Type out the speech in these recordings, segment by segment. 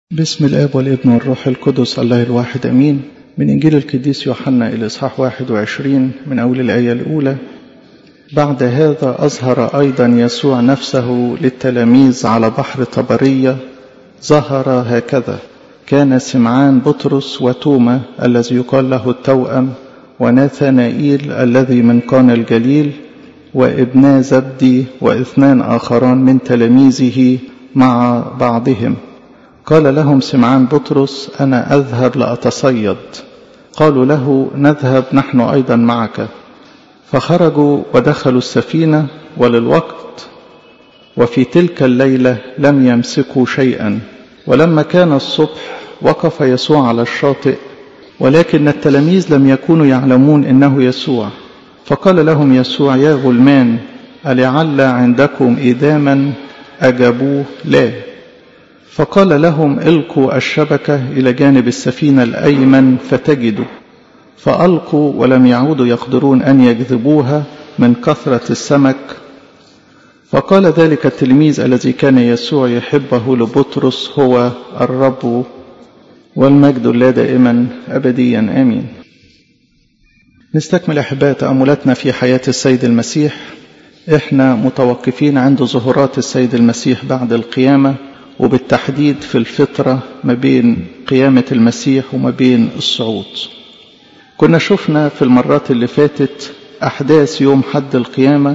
بسم الآب والابن والروح القدس الله الواحد أمين من إنجيل القديس يوحنا الإصحاح 21 من أول الآية الأولى بعد هذا أظهر أيضا يسوع نفسه للتلاميذ على بحر طبرية ظهر هكذا كان سمعان بطرس وتوما الذي يقال له التوأم وناثنائيل الذي من قانا الجليل وابنا زبدي واثنان آخران من تلاميذه مع بعضهم قال لهم سمعان بطرس أنا أذهب لأتصيد قالوا له نذهب نحن أيضا معك فخرجوا ودخلوا السفينة وللوقت وفي تلك الليلة لم يمسكوا شيئا ولما كان الصبح وقف يسوع على الشاطئ ولكن التلاميذ لم يكونوا يعلمون إنه يسوع فقال لهم يسوع يا غلمان ألعل عندكم إداما أجابوه لا فقال لهم القوا الشبكة إلى جانب السفينة الأيمن فتجدوا فألقوا ولم يعودوا يقدرون أن يجذبوها من كثرة السمك فقال ذلك التلميذ الذي كان يسوع يحبه لبطرس هو الرب والمجد لا دائما أبديا آمين نستكمل أحباء تأملاتنا في حياة السيد المسيح إحنا متوقفين عند ظهورات السيد المسيح بعد القيامة وبالتحديد في الفترة ما بين قيامة المسيح وما بين الصعود كنا شفنا في المرات اللي فاتت أحداث يوم حد القيامة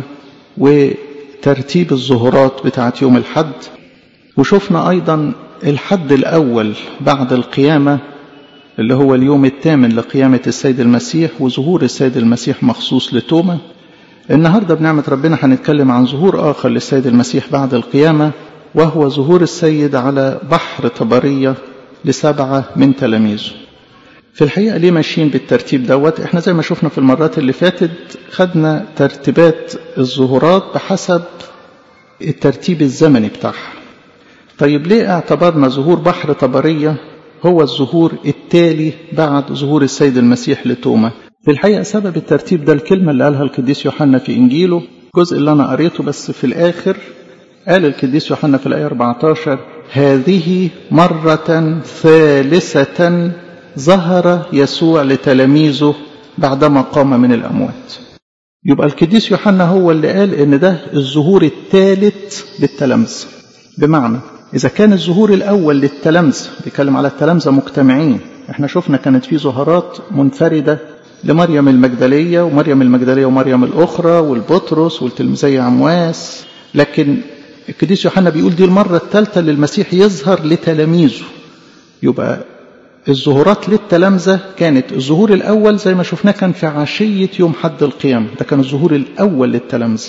وترتيب الظهورات بتاعت يوم الحد وشفنا أيضا الحد الأول بعد القيامة اللي هو اليوم الثامن لقيامة السيد المسيح وظهور السيد المسيح مخصوص لتوما النهاردة بنعمة ربنا هنتكلم عن ظهور آخر للسيد المسيح بعد القيامة وهو ظهور السيد على بحر طبرية لسبعة من تلاميذه في الحقيقة ليه ماشيين بالترتيب دوت احنا زي ما شفنا في المرات اللي فاتت خدنا ترتيبات الظهورات بحسب الترتيب الزمني بتاعها طيب ليه اعتبرنا ظهور بحر طبرية هو الظهور التالي بعد ظهور السيد المسيح لتوما في الحقيقة سبب الترتيب ده الكلمة اللي قالها القديس يوحنا في إنجيله الجزء اللي أنا قريته بس في الآخر قال القديس يوحنا في الآية 14 هذه مرة ثالثة ظهر يسوع لتلاميذه بعدما قام من الأموات يبقى القديس يوحنا هو اللي قال إن ده الظهور الثالث للتلامذة بمعنى إذا كان الظهور الأول للتلامذة بيتكلم على التلامذة مجتمعين احنا شفنا كانت في ظهورات منفردة لمريم المجدلية ومريم المجدلية ومريم الأخرى والبطرس والتلميذية عمواس لكن القديس يوحنا بيقول دي المرة الثالثة اللي المسيح يظهر لتلاميذه يبقى الظهورات للتلامذة كانت الظهور الأول زي ما شفناه كان في عشية يوم حد القيامة ده كان الظهور الأول للتلامذة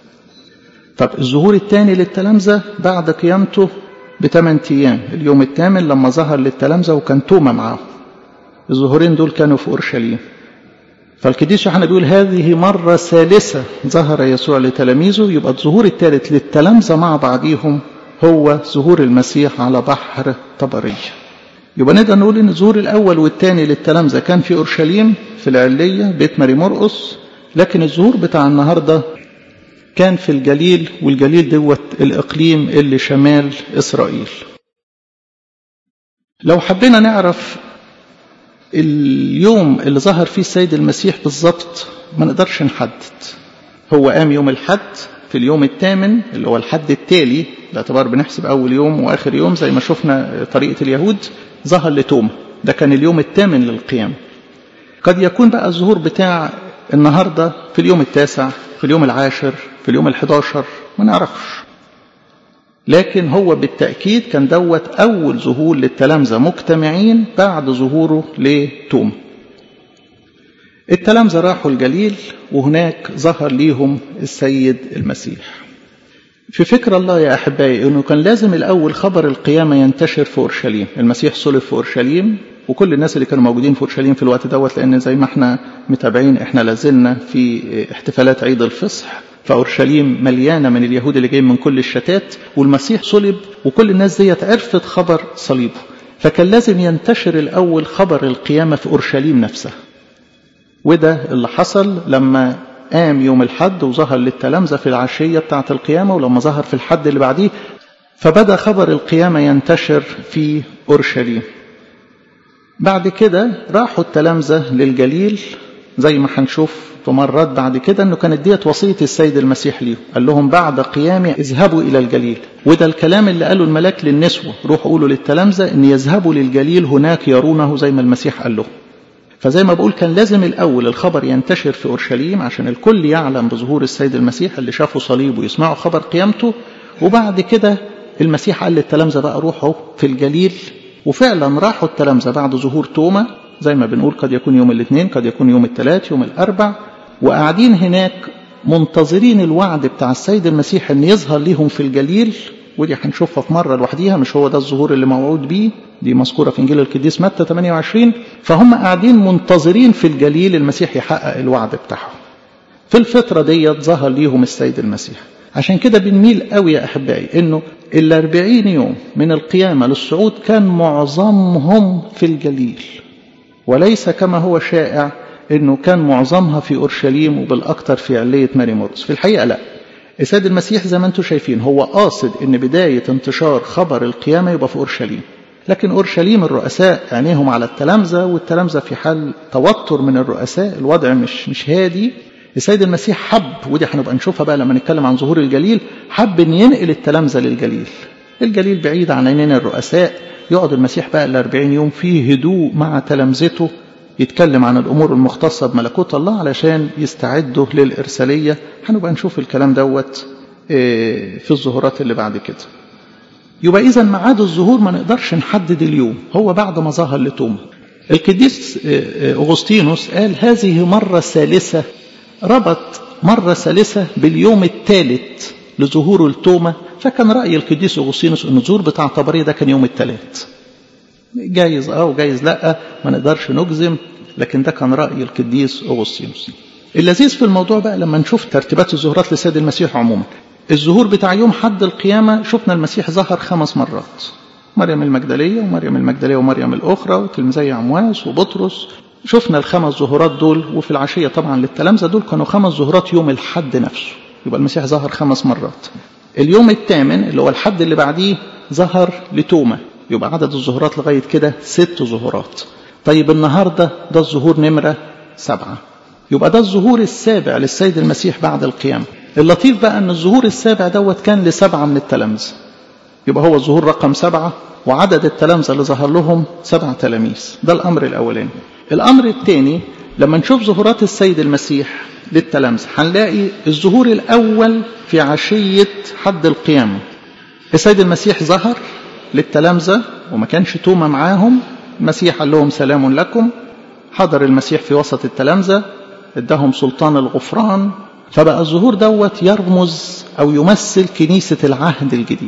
طب الظهور الثاني للتلامذة بعد قيامته بثمان أيام اليوم الثامن لما ظهر للتلامذة وكان توما معاه الظهورين دول كانوا في أورشليم فالقديس يوحنا بيقول هذه مرة ثالثة ظهر يسوع لتلاميذه يبقى الظهور الثالث للتلامذة مع بعضهم هو ظهور المسيح على بحر طبرية يبقى نقدر نقول ان الظهور الاول والثاني للتلامذة كان في اورشليم في العلية بيت ماري مرقس لكن الظهور بتاع النهارده كان في الجليل والجليل دوت الاقليم اللي شمال اسرائيل لو حبينا نعرف اليوم اللي ظهر فيه السيد المسيح بالظبط ما نقدرش نحدد هو قام يوم الحد في اليوم الثامن اللي هو الحد التالي باعتبار بنحسب اول يوم واخر يوم زي ما شفنا طريقه اليهود ظهر لتوما ده كان اليوم الثامن للقيام قد يكون بقى الظهور بتاع النهارده في اليوم التاسع في اليوم العاشر في اليوم الحداشر ما نعرفش لكن هو بالتأكيد كان دوت أول ظهور للتلامذة مجتمعين بعد ظهوره لتوما التلامذة راحوا الجليل وهناك ظهر ليهم السيد المسيح في فكر الله يا أحبائي أنه كان لازم الأول خبر القيامة ينتشر في أورشليم المسيح صلب في أورشليم وكل الناس اللي كانوا موجودين في أورشليم في الوقت دوت لأن زي ما احنا متابعين احنا لازلنا في احتفالات عيد الفصح فأورشليم مليانة من اليهود اللي جايين من كل الشتات والمسيح صلب وكل الناس ديت عرفت خبر صليبه فكان لازم ينتشر الأول خبر القيامة في أورشليم نفسها وده اللي حصل لما قام يوم الحد وظهر للتلامذة في العشية بتاعة القيامة ولما ظهر في الحد اللي بعديه فبدأ خبر القيامة ينتشر في أورشليم بعد كده راحوا التلامذة للجليل زي ما هنشوف في مرات بعد كده انه كانت ديت وصيه السيد المسيح ليهم قال لهم بعد قيامي اذهبوا الى الجليل وده الكلام اللي قاله الملاك للنسوه روحوا قولوا للتلامذه ان يذهبوا للجليل هناك يرونه زي ما المسيح قال لهم فزي ما بقول كان لازم الاول الخبر ينتشر في اورشليم عشان الكل يعلم بظهور السيد المسيح اللي شافوا صليبه ويسمعوا خبر قيامته وبعد كده المسيح قال للتلامذه بقى روحوا في الجليل وفعلا راحوا التلامذه بعد ظهور توما زي ما بنقول قد يكون يوم الاثنين قد يكون يوم الثلاث يوم الاربع وقاعدين هناك منتظرين الوعد بتاع السيد المسيح ان يظهر ليهم في الجليل ودي هنشوفها في مره لوحديها مش هو ده الظهور اللي موعود بيه دي مذكوره في انجيل القديس متى 28 فهم قاعدين منتظرين في الجليل المسيح يحقق الوعد بتاعهم في الفتره ديت ظهر ليهم السيد المسيح عشان كده بنميل قوي يا احبائي انه الاربعين يوم من القيامه للصعود كان معظمهم في الجليل وليس كما هو شائع انه كان معظمها في اورشليم وبالاكثر في عليه ماري مرقس في الحقيقه لا السيد المسيح زي ما انتم شايفين هو قاصد ان بدايه انتشار خبر القيامه يبقى في اورشليم لكن اورشليم الرؤساء عينيهم على التلامذه والتلامذه في حال توتر من الرؤساء الوضع مش مش هادي السيد المسيح حب ودي هنبقى نشوفها بقى لما نتكلم عن ظهور الجليل حب ان ينقل التلامذه للجليل الجليل بعيد عن عينين الرؤساء يقعد المسيح بقى الأربعين يوم فيه هدوء مع تلامذته يتكلم عن الأمور المختصة بملكوت الله علشان يستعدوا للإرسالية هنبقى نشوف الكلام دوت في الظهورات اللي بعد كده يبقى إذا ميعاد الظهور ما نقدرش نحدد اليوم هو بعد ما ظهر لتوما القديس أغسطينوس قال هذه مرة ثالثة ربط مرة ثالثة باليوم الثالث لظهوره لتوما فكان رأي القديس أغسطينوس أن الظهور بتاع طبرية ده كان يوم الثلاث جايز اه وجايز لا ما نقدرش نجزم لكن ده كان رأي القديس أغسطينوس اللذيذ في الموضوع بقى لما نشوف ترتيبات الظهورات للسيد المسيح عموما الظهور بتاع يوم حد القيامة شفنا المسيح ظهر خمس مرات مريم المجدلية ومريم المجدلية ومريم الأخرى وتلميذي عمواس وبطرس شفنا الخمس ظهورات دول وفي العشية طبعا للتلامذة دول كانوا خمس ظهورات يوم الحد نفسه يبقى المسيح ظهر خمس مرات اليوم الثامن اللي هو الحد اللي بعديه ظهر لتوما يبقى عدد الظهورات لغاية كده ست ظهورات طيب النهاردة ده الظهور نمرة سبعة يبقى ده الظهور السابع للسيد المسيح بعد القيامة اللطيف بقى أن الظهور السابع دوت كان لسبعة من التلامذة يبقى هو الظهور رقم سبعة وعدد التلامذة اللي ظهر لهم سبع تلاميذ ده الأمر الأولاني الأمر الثاني لما نشوف ظهورات السيد المسيح للتلامذة هنلاقي الظهور الأول في عشية حد القيامة السيد المسيح ظهر للتلامذة وما كانش توما معاهم المسيح قال لهم سلام لكم حضر المسيح في وسط التلامذة ادهم سلطان الغفران فبقى الظهور دوت يرمز أو يمثل كنيسة العهد الجديد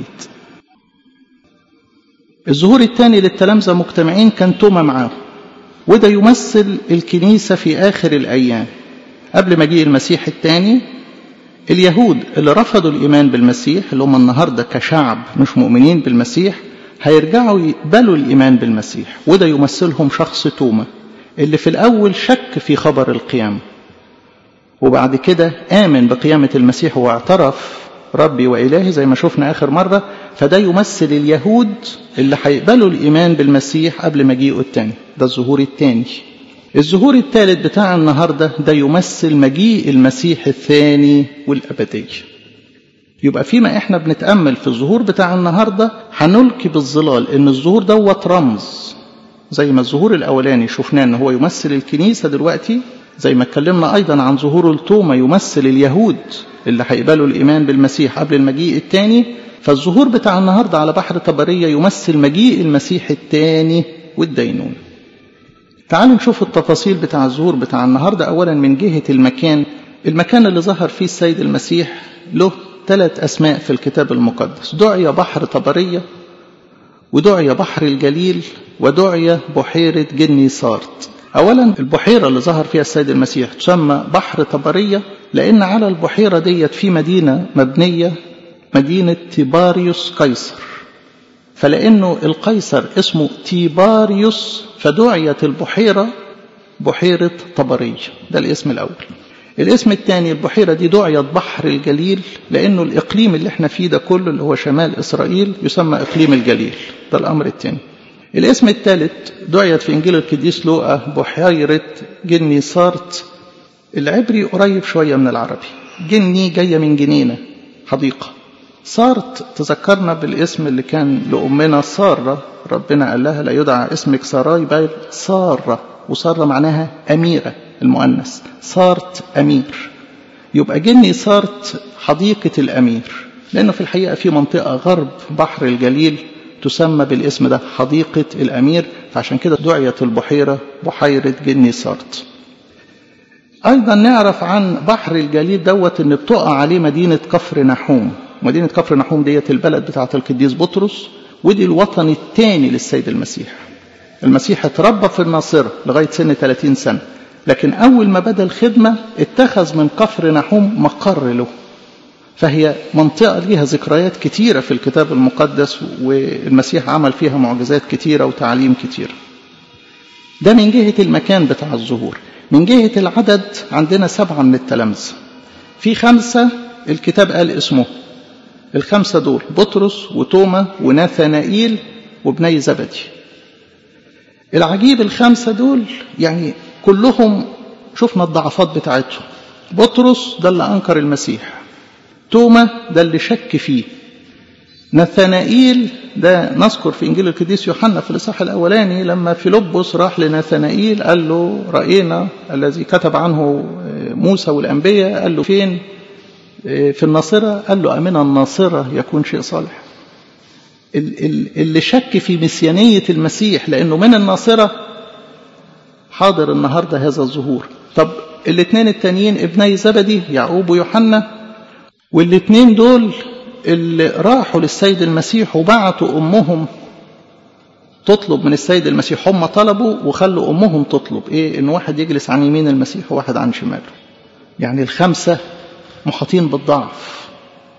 الظهور الثاني للتلامذة مجتمعين كان توما معاهم وده يمثل الكنيسة في آخر الأيام قبل مجيء المسيح الثاني اليهود اللي رفضوا الإيمان بالمسيح اللي هم النهاردة كشعب مش مؤمنين بالمسيح هيرجعوا يقبلوا الإيمان بالمسيح وده يمثلهم شخص توما اللي في الأول شك في خبر القيامة وبعد كده آمن بقيامة المسيح واعترف ربي وإلهي زي ما شفنا آخر مرة فده يمثل اليهود اللي هيقبلوا الإيمان بالمسيح قبل مجيئه الثاني ده الظهور الثاني الظهور الثالث بتاع النهاردة ده يمثل مجيء المسيح الثاني والأبدية يبقى فيما احنا بنتأمل في الظهور بتاع النهاردة هنلقي بالظلال ان الظهور دوت رمز زي ما الظهور الاولاني شفناه ان هو يمثل الكنيسة دلوقتي زي ما اتكلمنا ايضا عن ظهور التومة يمثل اليهود اللي هيقبلوا الايمان بالمسيح قبل المجيء الثاني فالظهور بتاع النهاردة على بحر طبرية يمثل مجيء المسيح الثاني والدينون تعالوا نشوف التفاصيل بتاع الظهور بتاع النهاردة أولا من جهة المكان المكان اللي ظهر فيه السيد المسيح له ثلاث أسماء في الكتاب المقدس دعي بحر طبرية ودعي بحر الجليل ودعي بحيرة جني سارت أولا البحيرة اللي ظهر فيها السيد المسيح تسمى بحر طبرية لأن على البحيرة ديت في مدينة مبنية مدينة تيباريوس قيصر فلأنه القيصر اسمه تيباريوس فدعيت البحيرة بحيرة طبرية ده الاسم الأول الاسم الثاني البحيرة دي دعيت بحر الجليل لأنه الإقليم اللي احنا فيه ده كله اللي هو شمال إسرائيل يسمى إقليم الجليل ده الأمر الثاني الاسم الثالث دعيت في إنجيل القديس لوقا بحيرة جني صارت العبري قريب شوية من العربي جني جاية من جنينة حديقة صارت تذكرنا بالاسم اللي كان لأمنا سارة ربنا قال لها لا يدعى اسمك ساراي بل سارة وسارة معناها أميرة المؤنث صارت أمير يبقى جني صارت حديقة الأمير لأنه في الحقيقة في منطقة غرب بحر الجليل تسمى بالاسم ده حديقة الأمير فعشان كده دعيت البحيرة بحيرة جني صارت أيضا نعرف عن بحر الجليل دوت إن بتقع عليه مدينة كفر نحوم مدينة كفر نحوم ديت البلد بتاعة القديس بطرس ودي الوطن الثاني للسيد المسيح المسيح اتربى في الناصرة لغاية سن 30 سنة لكن أول ما بدأ الخدمة اتخذ من كفر نحوم مقر له فهي منطقة ليها ذكريات كتيرة في الكتاب المقدس والمسيح عمل فيها معجزات كتيرة وتعليم كتير ده من جهة المكان بتاع الظهور من جهة العدد عندنا سبعة من التلامذة في خمسة الكتاب قال اسمه الخمسة دول بطرس وتوما وناثنائيل وابني زبدي العجيب الخمسة دول يعني كلهم شفنا الضعفات بتاعتهم بطرس ده اللي أنكر المسيح توما ده اللي شك فيه ناثنائيل ده نذكر في إنجيل القديس يوحنا في الإصحاح الأولاني لما فيلبس راح لناثنائيل قال له رأينا الذي كتب عنه موسى والأنبياء قال له فين في الناصرة قال له أمن الناصرة يكون شيء صالح اللي شك في مسيانية المسيح لأنه من الناصرة حاضر النهاردة هذا الظهور طب الاثنين التانيين ابني زبدي يعقوب ويوحنا والاثنين دول اللي راحوا للسيد المسيح وبعتوا أمهم تطلب من السيد المسيح هم طلبوا وخلوا أمهم تطلب إيه إن واحد يجلس عن يمين المسيح وواحد عن شماله يعني الخمسة محاطين بالضعف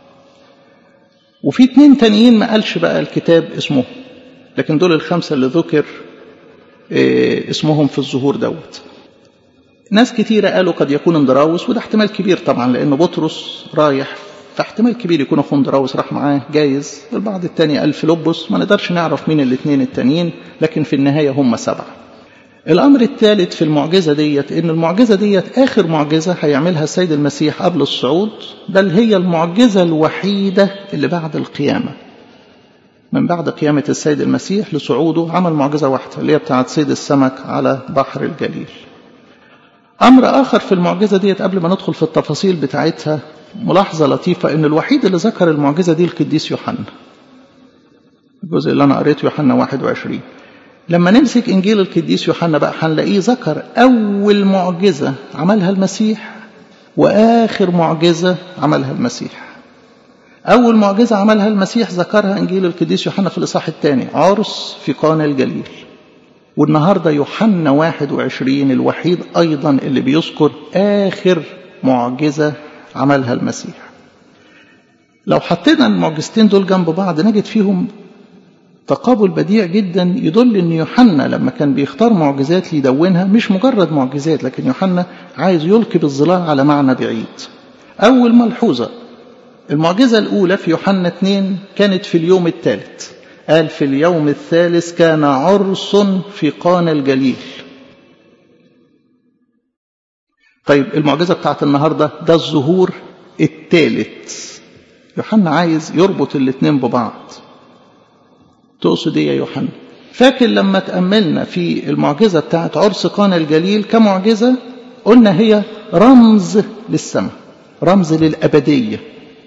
وفي اتنين تانيين ما قالش بقى الكتاب اسمه لكن دول الخمسة اللي ذكر إيه اسمهم في الظهور دوت ناس كتيرة قالوا قد يكون اندراوس وده احتمال كبير طبعا لأن بطرس رايح فاحتمال كبير يكون أخو اندراوس راح معاه جايز البعض التاني قال فيلبس ما نقدرش نعرف مين الاثنين التانيين لكن في النهاية هم سبعة الأمر الثالث في المعجزة ديت إن المعجزة ديت آخر معجزة هيعملها السيد المسيح قبل الصعود بل هي المعجزة الوحيدة اللي بعد القيامة من بعد قيامة السيد المسيح لصعوده عمل معجزة واحدة اللي هي بتاعت صيد السمك على بحر الجليل أمر آخر في المعجزة ديت قبل ما ندخل في التفاصيل بتاعتها ملاحظة لطيفة إن الوحيد اللي ذكر المعجزة دي القديس يوحنا الجزء اللي أنا قريته يوحنا 21 لما نمسك إنجيل القديس يوحنا بقى هنلاقيه ذكر أول معجزة عملها المسيح وآخر معجزة عملها المسيح أول معجزة عملها المسيح ذكرها إنجيل القديس يوحنا في الإصحاح الثاني عرس في قانا الجليل والنهاردة يوحنا 21 الوحيد أيضا اللي بيذكر آخر معجزة عملها المسيح لو حطينا المعجزتين دول جنب بعض نجد فيهم تقابل بديع جدا يدل ان يوحنا لما كان بيختار معجزات ليدونها مش مجرد معجزات لكن يوحنا عايز يلقي بالظلال على معنى بعيد اول ملحوظه المعجزه الاولى في يوحنا 2 كانت في اليوم الثالث قال في اليوم الثالث كان عرس في قانا الجليل طيب المعجزه بتاعت النهارده ده الظهور الثالث يوحنا عايز يربط الاثنين ببعض تقصد ايه يا يوحنا فاكر لما تأملنا في المعجزة بتاعت عرس قانا الجليل كمعجزة قلنا هي رمز للسماء رمز للأبدية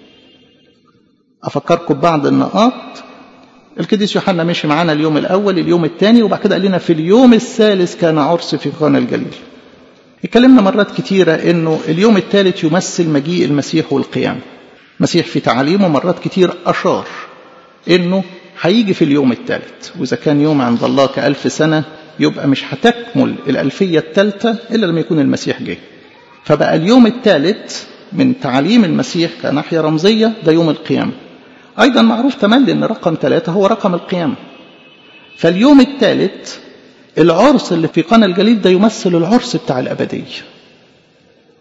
أفكركم ببعض النقاط القديس يوحنا مشي معانا اليوم الأول اليوم الثاني وبعد كده قال لنا في اليوم الثالث كان عرس في قانا الجليل اتكلمنا مرات كتيرة انه اليوم الثالث يمثل مجيء المسيح والقيامة المسيح في تعاليمه مرات كتير أشار انه هيجي في اليوم الثالث وإذا كان يوم عند الله كألف سنة يبقى مش هتكمل الألفية الثالثة إلا لما يكون المسيح جه فبقى اليوم الثالث من تعاليم المسيح كناحية رمزية ده يوم القيامة أيضا معروف تملي أن رقم ثلاثة هو رقم القيامة فاليوم الثالث العرس اللي في قنا الجليل ده يمثل العرس بتاع الأبدية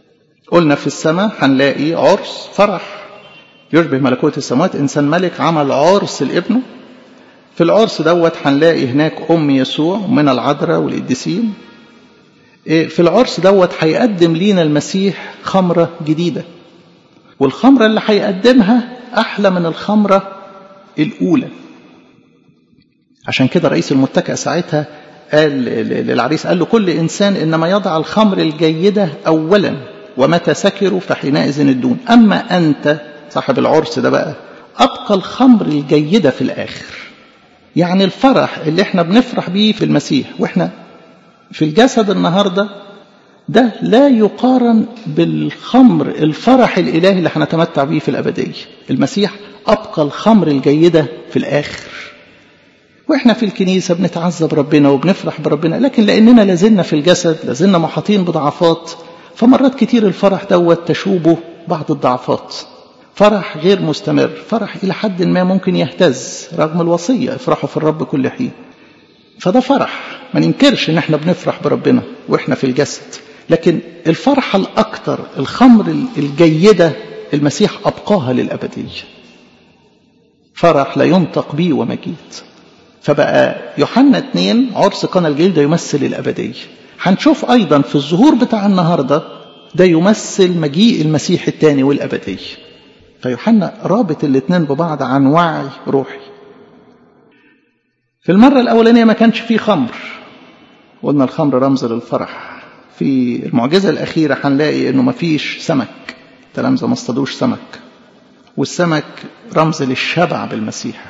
قلنا في السماء هنلاقي عرس فرح يشبه ملكوت السماوات إنسان ملك عمل عرس لابنه في العرس دوت هنلاقي هناك أم يسوع من العذراء والقديسين في العرس دوت هيقدم لينا المسيح خمرة جديدة والخمرة اللي هيقدمها أحلى من الخمرة الأولى عشان كده رئيس المتكأ ساعتها قال للعريس قال له كل إنسان إنما يضع الخمر الجيدة أولا ومتى سكروا فحينئذ الدون أما أنت صاحب العرس ده بقى أبقى الخمر الجيدة في الآخر يعني الفرح اللي احنا بنفرح بيه في المسيح واحنا في الجسد النهاردة ده لا يقارن بالخمر الفرح الإلهي اللي هنتمتع بيه في الأبدية المسيح أبقى الخمر الجيدة في الآخر وإحنا في الكنيسة بنتعذب ربنا وبنفرح بربنا لكن لأننا لازلنا في الجسد لازلنا محاطين بضعفات فمرات كتير الفرح دوت تشوبه بعض الضعفات فرح غير مستمر فرح إلى حد ما ممكن يهتز رغم الوصية افرحوا في الرب كل حين فده فرح ما ننكرش ان احنا بنفرح بربنا واحنا في الجسد لكن الفرحة الأكثر الخمر الجيدة المسيح أبقاها للأبدية فرح لا ينطق به ومجيد فبقى يوحنا اتنين عرس قنا الجيل ده يمثل الأبدية هنشوف أيضا في الظهور بتاع النهاردة ده يمثل مجيء المسيح الثاني والأبدية فيوحنا رابط الاثنين ببعض عن وعي روحي في المرة الأولانية ما كانش فيه خمر قلنا الخمر رمز للفرح في المعجزة الأخيرة هنلاقي إنه ما فيش سمك تلامذة ما اصطادوش سمك والسمك رمز للشبع بالمسيح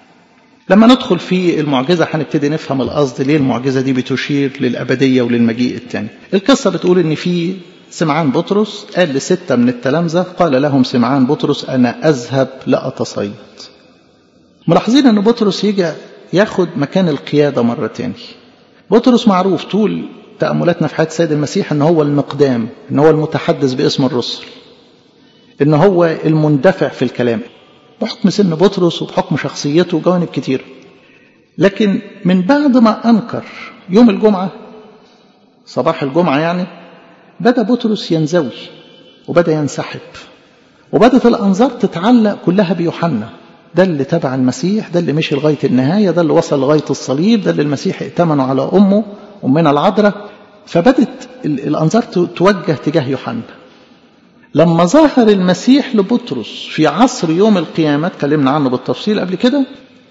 لما ندخل في المعجزة هنبتدي نفهم القصد ليه المعجزة دي بتشير للأبدية وللمجيء الثاني القصة بتقول إن في سمعان بطرس قال لستة من التلامذة قال لهم سمعان بطرس أنا أذهب لأتصيد ملاحظين أن بطرس يجي ياخد مكان القيادة مرة تاني بطرس معروف طول تأملاتنا في حياة السيد المسيح أن هو المقدام أن هو المتحدث باسم الرسل أن هو المندفع في الكلام بحكم سن بطرس وبحكم شخصيته وجوانب كتير لكن من بعد ما أنكر يوم الجمعة صباح الجمعة يعني بدأ بطرس ينزوي وبدأ ينسحب وبدأت الأنظار تتعلق كلها بيوحنا ده اللي تبع المسيح ده اللي مشي لغاية النهاية ده اللي وصل لغاية الصليب ده اللي المسيح ائتمنه على أمه أمنا العذراء فبدت الأنظار توجه تجاه يوحنا لما ظهر المسيح لبطرس في عصر يوم القيامة اتكلمنا عنه بالتفصيل قبل كده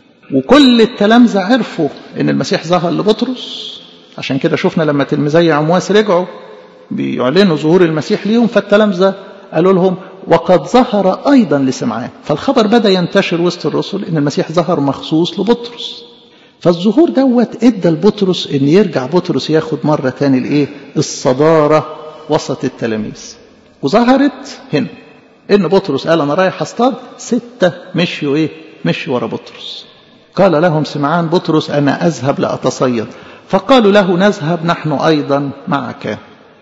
وكل التلامذة عرفوا ان المسيح ظهر لبطرس عشان كده شفنا لما تلميذي عمواس رجعوا بيعلنوا ظهور المسيح ليهم فالتلامذة قالوا لهم وقد ظهر أيضا لسمعان فالخبر بدأ ينتشر وسط الرسل إن المسيح ظهر مخصوص لبطرس فالظهور دوت ادى لبطرس ان يرجع بطرس ياخد مرة تاني الايه الصدارة وسط التلاميذ وظهرت هنا ان بطرس قال انا رايح اصطاد ستة مشيوا ايه مشوا ورا بطرس قال لهم سمعان بطرس انا اذهب لاتصيد فقالوا له نذهب نحن ايضا معك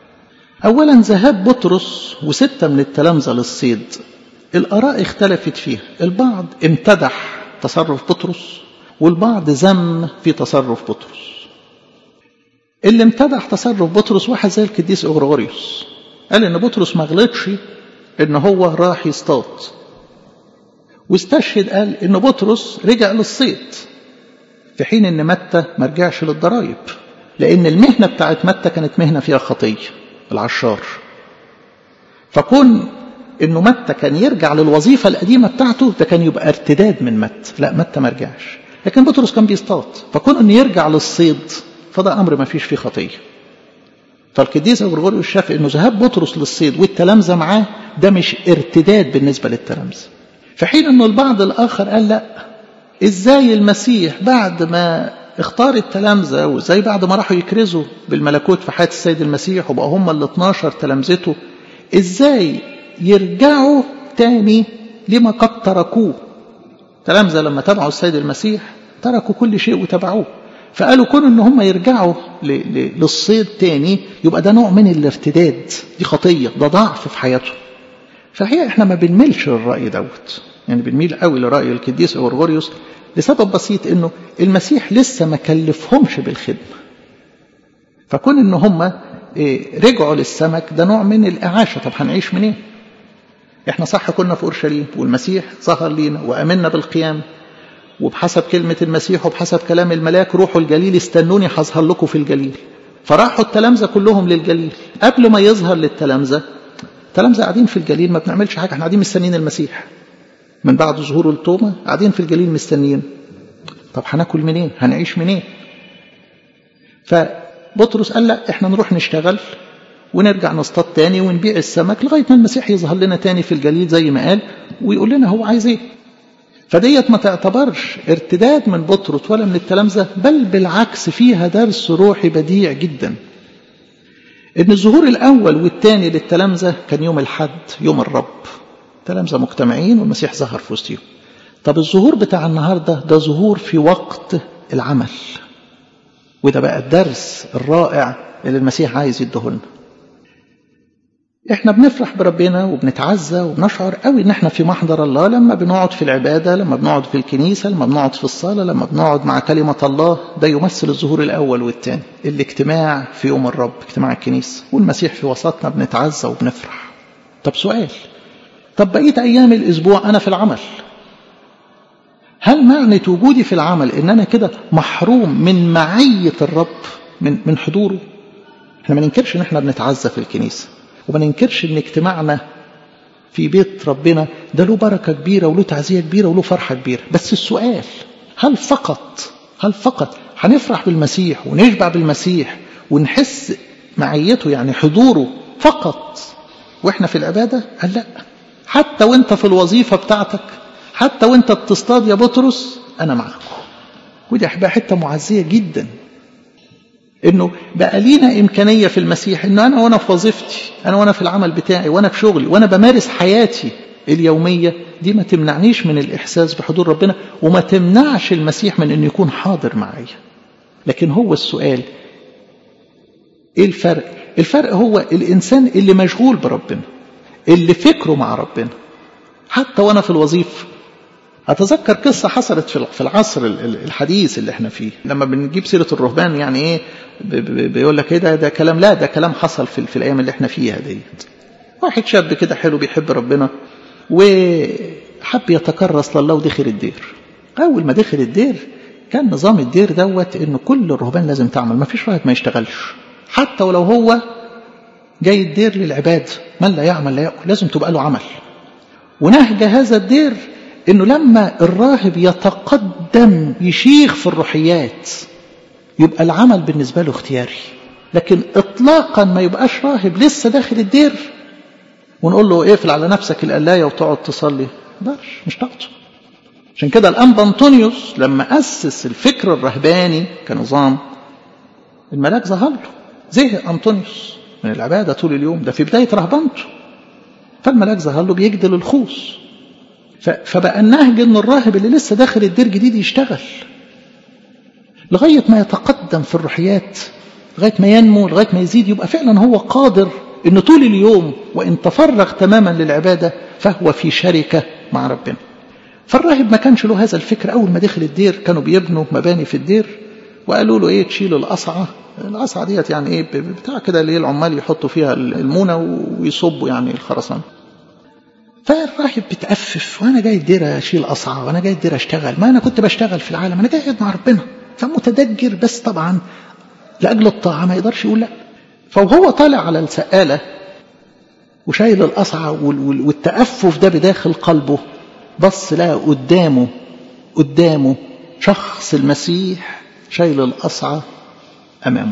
اولا ذهاب بطرس وستة من التلامذة للصيد الاراء اختلفت فيها البعض امتدح تصرف بطرس والبعض ذم في تصرف بطرس اللي امتدح تصرف بطرس واحد زي القديس اغريغوريوس قال ان بطرس ما غلطش ان هو راح يصطاد واستشهد قال ان بطرس رجع للصيد في حين ان متى ما رجعش للضرايب لان المهنه بتاعت متى كانت مهنه فيها خطيه العشار فكون انه متى كان يرجع للوظيفه القديمه بتاعته ده كان يبقى ارتداد من متى لا متى ما رجعش لكن بطرس كان بيصطاد فكون انه يرجع للصيد فده امر ما فيش فيه خطيه فالقديس غريغوريوس شاف انه ذهاب بطرس للصيد والتلامذه معاه ده مش ارتداد بالنسبه للتلامذه في حين انه البعض الاخر قال لا ازاي المسيح بعد ما اختار التلامذه وازاي بعد ما راحوا يكرزوا بالملكوت في حياه السيد المسيح وبقى هم ال 12 تلامذته ازاي يرجعوا تاني لما قد تركوه تلامذة لما تبعوا السيد المسيح تركوا كل شيء وتبعوه فقالوا كون ان هم يرجعوا للصيد تاني يبقى ده نوع من الارتداد دي خطية ده ضعف في حياته فهي احنا ما بنميلش للرأي دوت يعني بنميل قوي لرأي القديس اورغوريوس لسبب بسيط انه المسيح لسه ما كلفهمش بالخدمة فكون ان هم إيه رجعوا للسمك ده نوع من الإعاشة طب هنعيش منين احنا صح كنا في أورشليم والمسيح ظهر لينا وأمنا بالقيام وبحسب كلمة المسيح وبحسب كلام الملاك روحوا الجليل استنوني هظهر لكم في الجليل فراحوا التلامذة كلهم للجليل قبل ما يظهر للتلامذة التلامذة قاعدين في الجليل ما بنعملش حاجة احنا قاعدين مستنيين المسيح من بعد ظهوره التومة قاعدين في الجليل مستنيين طب هناكل منين هنعيش منين فبطرس قال لا احنا نروح نشتغل ونرجع نصطاد تاني ونبيع السمك لغاية ما المسيح يظهر لنا تاني في الجليل زي ما قال ويقول لنا هو عايز ايه فديت ما تعتبرش ارتداد من بطرس ولا من التلامذة بل بالعكس فيها درس روحي بديع جدا ان الظهور الاول والثاني للتلامذة كان يوم الحد يوم الرب التلامذة مجتمعين والمسيح ظهر في وسطهم طب الظهور بتاع النهاردة ده ظهور في وقت العمل وده بقى الدرس الرائع اللي المسيح عايز يدهولنا احنا بنفرح بربنا وبنتعزى وبنشعر قوي ان احنا في محضر الله لما بنقعد في العبادة لما بنقعد في الكنيسة لما بنقعد في الصلاة لما بنقعد مع كلمة الله ده يمثل الظهور الاول والثاني الاجتماع في يوم الرب اجتماع الكنيسة والمسيح في وسطنا بنتعزى وبنفرح طب سؤال طب بقيت ايام الاسبوع انا في العمل هل معنى وجودي في العمل ان انا كده محروم من معية الرب من من حضوره احنا ما ننكرش ان احنا بنتعزى في الكنيسه وما ننكرش ان اجتماعنا في بيت ربنا ده له بركة كبيرة وله تعزية كبيرة وله فرحة كبيرة بس السؤال هل فقط هل فقط هنفرح بالمسيح ونشبع بالمسيح ونحس معيته يعني حضوره فقط واحنا في العبادة قال لا حتى وانت في الوظيفة بتاعتك حتى وانت بتصطاد يا بطرس انا معاكم ودي بقى حتة معزية جدا انه بقى لينا امكانيه في المسيح انه انا وانا في وظيفتي انا وانا في العمل بتاعي وانا في شغلي وانا بمارس حياتي اليوميه دي ما تمنعنيش من الاحساس بحضور ربنا وما تمنعش المسيح من انه يكون حاضر معايا لكن هو السؤال ايه الفرق الفرق هو الانسان اللي مشغول بربنا اللي فكره مع ربنا حتى وانا في الوظيفه أتذكر قصة حصلت في العصر الحديث اللي احنا فيه لما بنجيب سيرة الرهبان يعني ايه بيقول لك ايه ده ده كلام لا ده كلام حصل في, في الأيام اللي احنا فيها ديت واحد شاب كده حلو بيحب ربنا وحب يتكرس لله ودخل الدير أول ما دخل الدير كان نظام الدير دوت إن كل الرهبان لازم تعمل ما فيش راهب ما يشتغلش حتى ولو هو جاي الدير للعباد من لا يعمل لا يأكل لازم تبقى له عمل ونهج هذا الدير انه لما الراهب يتقدم يشيخ في الروحيات يبقى العمل بالنسبة له اختياري لكن اطلاقا ما يبقاش راهب لسه داخل الدير ونقول له اقفل على نفسك القلاية وتقعد تصلي ما مش طاقته عشان كده الانبا انطونيوس لما اسس الفكر الرهباني كنظام الملاك ظهر له زهق انطونيوس من العباده طول اليوم ده في بدايه رهبنته فالملاك ظهر له بيجدل الخوص فبقى النهج ان الراهب اللي لسه داخل الدير جديد يشتغل لغايه ما يتقدم في الروحيات لغايه ما ينمو لغايه ما يزيد يبقى فعلا هو قادر ان طول اليوم وان تفرغ تماما للعباده فهو في شركه مع ربنا فالراهب ما كانش له هذا الفكر اول ما دخل الدير كانوا بيبنوا مباني في الدير وقالوا له ايه تشيل القصعه القصعه ديت يعني ايه بتاع كده اللي العمال يحطوا فيها المونه ويصبوا يعني الخرسانه فالراهب بتأفف وانا جاي الدير اشيل قصعه وانا جاي الدير اشتغل ما انا كنت بشتغل في العالم انا جاي مع ربنا فمتدجر بس طبعا لاجل الطاعه ما يقدرش يقول لا فوهو طالع على السقاله وشايل القصعه والتأفف ده بداخل قلبه بص لقى قدامه قدامه شخص المسيح شايل القصعه امامه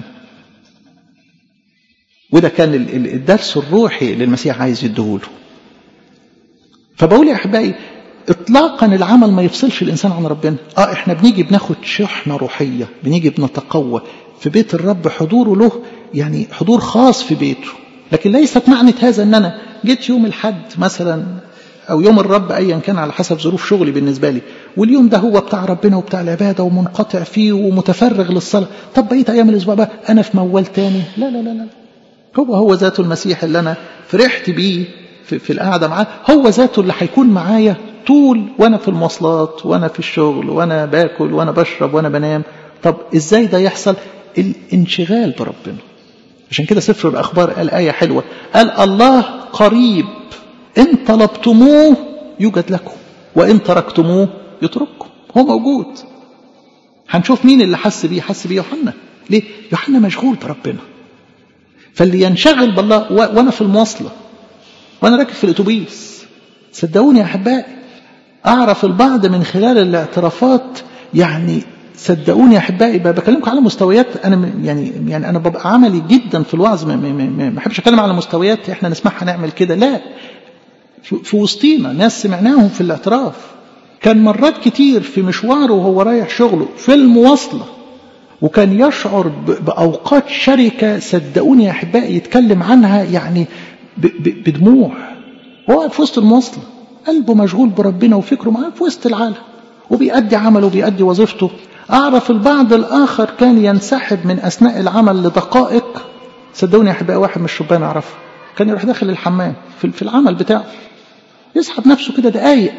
وده كان الدرس الروحي اللي المسيح عايز يديهوله فبقول يا احبائي اطلاقا العمل ما يفصلش الانسان عن ربنا اه احنا بنيجي بناخد شحنه روحيه بنيجي بنتقوى في بيت الرب حضوره له يعني حضور خاص في بيته لكن ليست معنى هذا ان انا جيت يوم الحد مثلا او يوم الرب ايا كان على حسب ظروف شغلي بالنسبه لي واليوم ده هو بتاع ربنا وبتاع العباده ومنقطع فيه ومتفرغ للصلاه طب بقيت ايام الاسبوع بقى انا في موال تاني لا لا لا لا هو هو ذاته المسيح اللي انا فرحت بيه في, في القعده معاه هو ذاته اللي هيكون معايا طول وانا في المواصلات وانا في الشغل وانا باكل وانا بشرب وانا بنام طب ازاي ده يحصل الانشغال بربنا عشان كده سفر الأخبار قال آية حلوة قال الله قريب إن طلبتموه يوجد لكم وإن تركتموه يترككم هو موجود هنشوف مين اللي حس بيه حس بيه يوحنا ليه يوحنا مشغول بربنا فاللي ينشغل بالله و... وانا في المواصله وانا راكب في الاتوبيس صدقوني يا احبائي اعرف البعض من خلال الاعترافات يعني صدقوني يا احبائي بكلمكم على مستويات انا يعني يعني انا ببقى عملي جدا في الوعظ ما بحبش اتكلم على مستويات احنا نسمعها نعمل كده لا في وسطينا ناس سمعناهم في الاعتراف كان مرات كتير في مشواره وهو رايح شغله في المواصله وكان يشعر بأوقات شركة صدقوني يا أحبائي يتكلم عنها يعني بدموع هو في وسط المواصلة قلبه مشغول بربنا وفكره معاه في وسط العالم وبيأدي عمله وبيأدي وظيفته أعرف البعض الآخر كان ينسحب من أثناء العمل لدقائق صدقوني يا أحبائي واحد من الشبان أعرفه كان يروح داخل الحمام في العمل بتاعه يسحب نفسه كده دقايق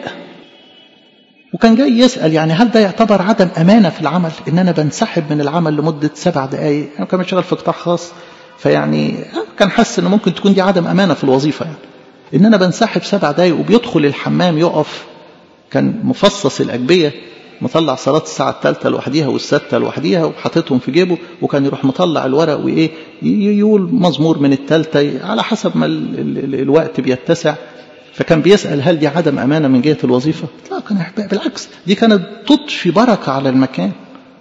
وكان جاي يسأل يعني هل ده يعتبر عدم أمانة في العمل إن أنا بنسحب من العمل لمدة سبع دقايق أنا كان شغال في قطاع خاص فيعني كان حس إن ممكن تكون دي عدم أمانة في الوظيفة يعني إن أنا بنسحب سبع دقايق وبيدخل الحمام يقف كان مفصص الأجبية مطلع صلاة الساعة الثالثة لوحديها والستة لوحديها وحاططهم في جيبه وكان يروح مطلع الورق وإيه يقول مزمور من الثالثة على حسب ما ال ال ال الوقت بيتسع فكان بيسأل هل دي عدم أمانة من جهة الوظيفة لا كان أحبائي بالعكس دي كانت تضفي بركة على المكان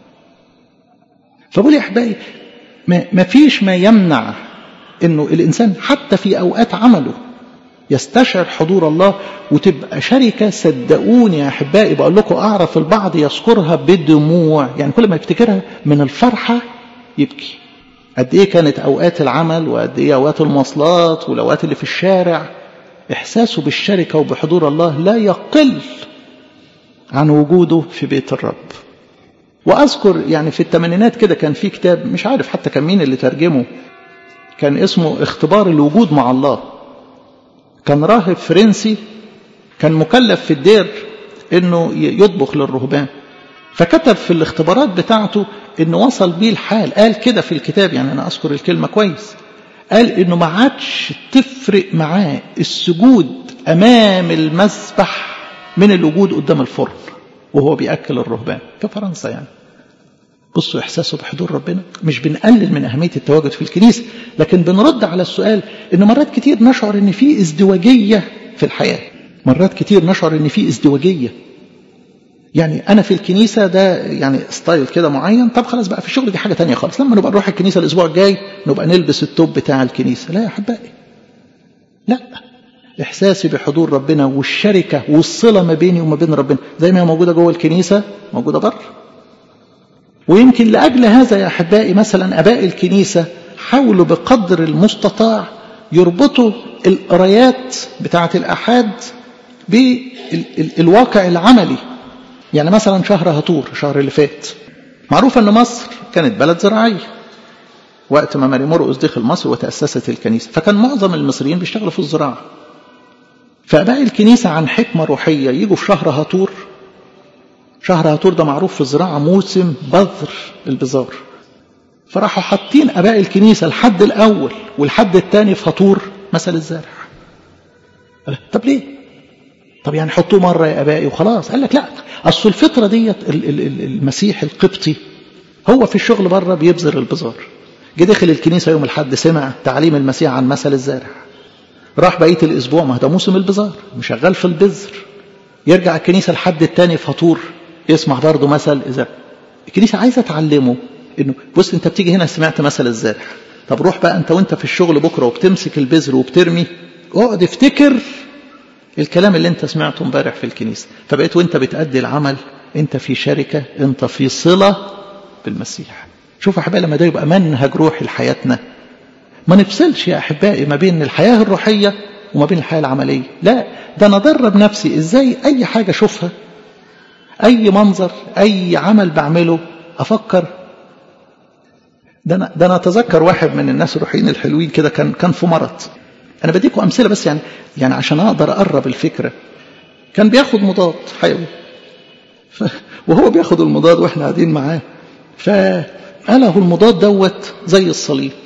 فبقول يا أحبائي ما فيش ما يمنع أنه الإنسان حتى في أوقات عمله يستشعر حضور الله وتبقى شركة صدقوني يا أحبائي بقول لكم أعرف البعض يذكرها بدموع يعني كل ما يفتكرها من الفرحة يبكي قد إيه كانت أوقات العمل وقد إيه أوقات المواصلات والأوقات اللي في الشارع إحساسه بالشركة وبحضور الله لا يقل عن وجوده في بيت الرب وأذكر يعني في الثمانينات كده كان في كتاب مش عارف حتى كان مين اللي ترجمه كان اسمه اختبار الوجود مع الله كان راهب فرنسي كان مكلف في الدير انه يطبخ للرهبان فكتب في الاختبارات بتاعته انه وصل بيه الحال قال كده في الكتاب يعني انا اذكر الكلمه كويس قال انه ما عادش تفرق معاه السجود امام المسبح من الوجود قدام الفرن وهو بياكل الرهبان في فرنسا يعني بصوا احساسه بحضور ربنا مش بنقلل من اهميه التواجد في الكنيسه لكن بنرد على السؤال ان مرات كتير نشعر ان في ازدواجيه في الحياه مرات كتير نشعر ان في ازدواجيه يعني انا في الكنيسه ده يعني ستايل كده معين طب خلاص بقى في الشغل دي حاجه تانية خالص لما نبقى نروح الكنيسه الاسبوع الجاي نبقى نلبس التوب بتاع الكنيسه لا يا احبائي لا احساسي بحضور ربنا والشركه والصله ما بيني وما بين ربنا زي ما هي موجوده جوه الكنيسه موجوده بره ويمكن لاجل هذا يا احبائي مثلا اباء الكنيسه حاولوا بقدر المستطاع يربطوا القرايات بتاعه الاحاد بالواقع العملي يعني مثلا شهر هطور الشهر اللي فات معروف ان مصر كانت بلد زراعيه وقت ما ماري مرقس دخل مصر وتاسست الكنيسه فكان معظم المصريين بيشتغلوا في الزراعه فاباء الكنيسه عن حكمه روحيه يجوا في شهر هطور شهر هطور ده معروف في الزراعه موسم بذر البذار فراحوا حاطين اباء الكنيسه الحد الاول والحد الثاني في هطور مثل الزارع طب ليه طب يعني حطوه مرة يا أبائي وخلاص قال لك لا أصل الفطرة ديت المسيح القبطي هو في الشغل بره بيبذر البذار جه دخل الكنيسة يوم الحد سمع تعليم المسيح عن مثل الزارع راح بقية الأسبوع ما ده موسم البذار مشغل في البذر يرجع الكنيسة الحد التاني فطور يسمع برضه مثل الزارع الكنيسة عايزة تعلمه انه بص انت بتيجي هنا سمعت مثل الزارع طب روح بقى انت وانت في الشغل بكره وبتمسك البذر وبترمي اقعد افتكر الكلام اللي انت سمعته امبارح في الكنيسة فبقيت وانت بتأدي العمل انت في شركة انت في صلة بالمسيح شوف أحبائي لما ده يبقى منهج روحي لحياتنا ما نفصلش يا أحبائي ما بين الحياة الروحية وما بين الحياة العملية لا ده أنا أدرب نفسي إزاي أي حاجة أشوفها أي منظر أي عمل بعمله أفكر ده أنا, ده أنا أتذكر واحد من الناس الروحيين الحلوين كده كان كان في مرض أنا بديكم أمثلة بس يعني يعني عشان أقدر أقرب الفكرة كان بياخد مضاد حيوي ف... وهو بياخد المضاد وإحنا قاعدين معاه فقاله المضاد دوت زي الصليب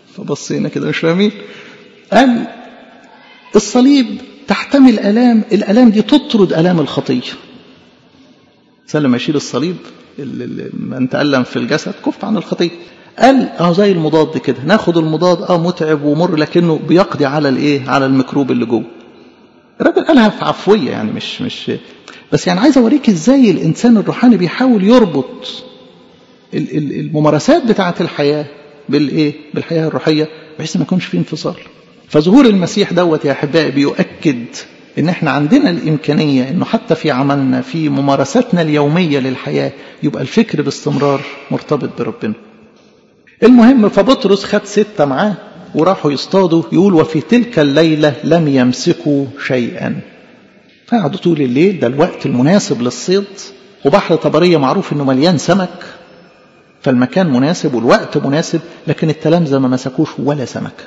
فبصينا كده مش فاهمين قال الصليب تحتمل الام الالام دي تطرد الام الخطيه سلم يشيل الصليب من تألم في الجسد كف عن الخطيه قال اه زي المضاد كده ناخد المضاد اه متعب ومر لكنه بيقضي على الايه على الميكروب اللي جوه الراجل قالها في عفويه يعني مش مش بس يعني عايز اوريك ازاي الانسان الروحاني بيحاول يربط الممارسات بتاعه الحياه بالايه بالحياه الروحيه بحيث ما يكونش في انفصال فظهور المسيح دوت يا احبائي بيؤكد ان احنا عندنا الامكانيه انه حتى في عملنا في ممارساتنا اليوميه للحياه يبقى الفكر باستمرار مرتبط بربنا المهم فبطرس خد ستة معاه وراحوا يصطادوا يقول وفي تلك الليلة لم يمسكوا شيئا فقعدوا طول الليل ده الوقت المناسب للصيد وبحر طبرية معروف انه مليان سمك فالمكان مناسب والوقت مناسب لكن التلامذة ما مسكوش ولا سمكة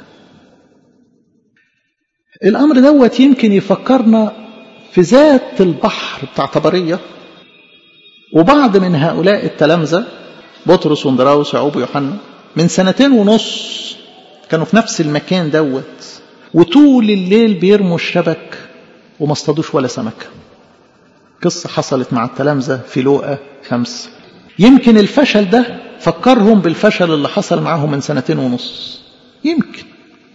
الأمر دوت يمكن يفكرنا في ذات البحر بتاع طبرية وبعض من هؤلاء التلامذة بطرس وندراوس ويعقوب ويوحنا من سنتين ونص كانوا في نفس المكان دوت وطول الليل بيرموا الشبك وما اصطادوش ولا سمكة قصة حصلت مع التلامذة في لوقا خمس يمكن الفشل ده فكرهم بالفشل اللي حصل معاهم من سنتين ونص يمكن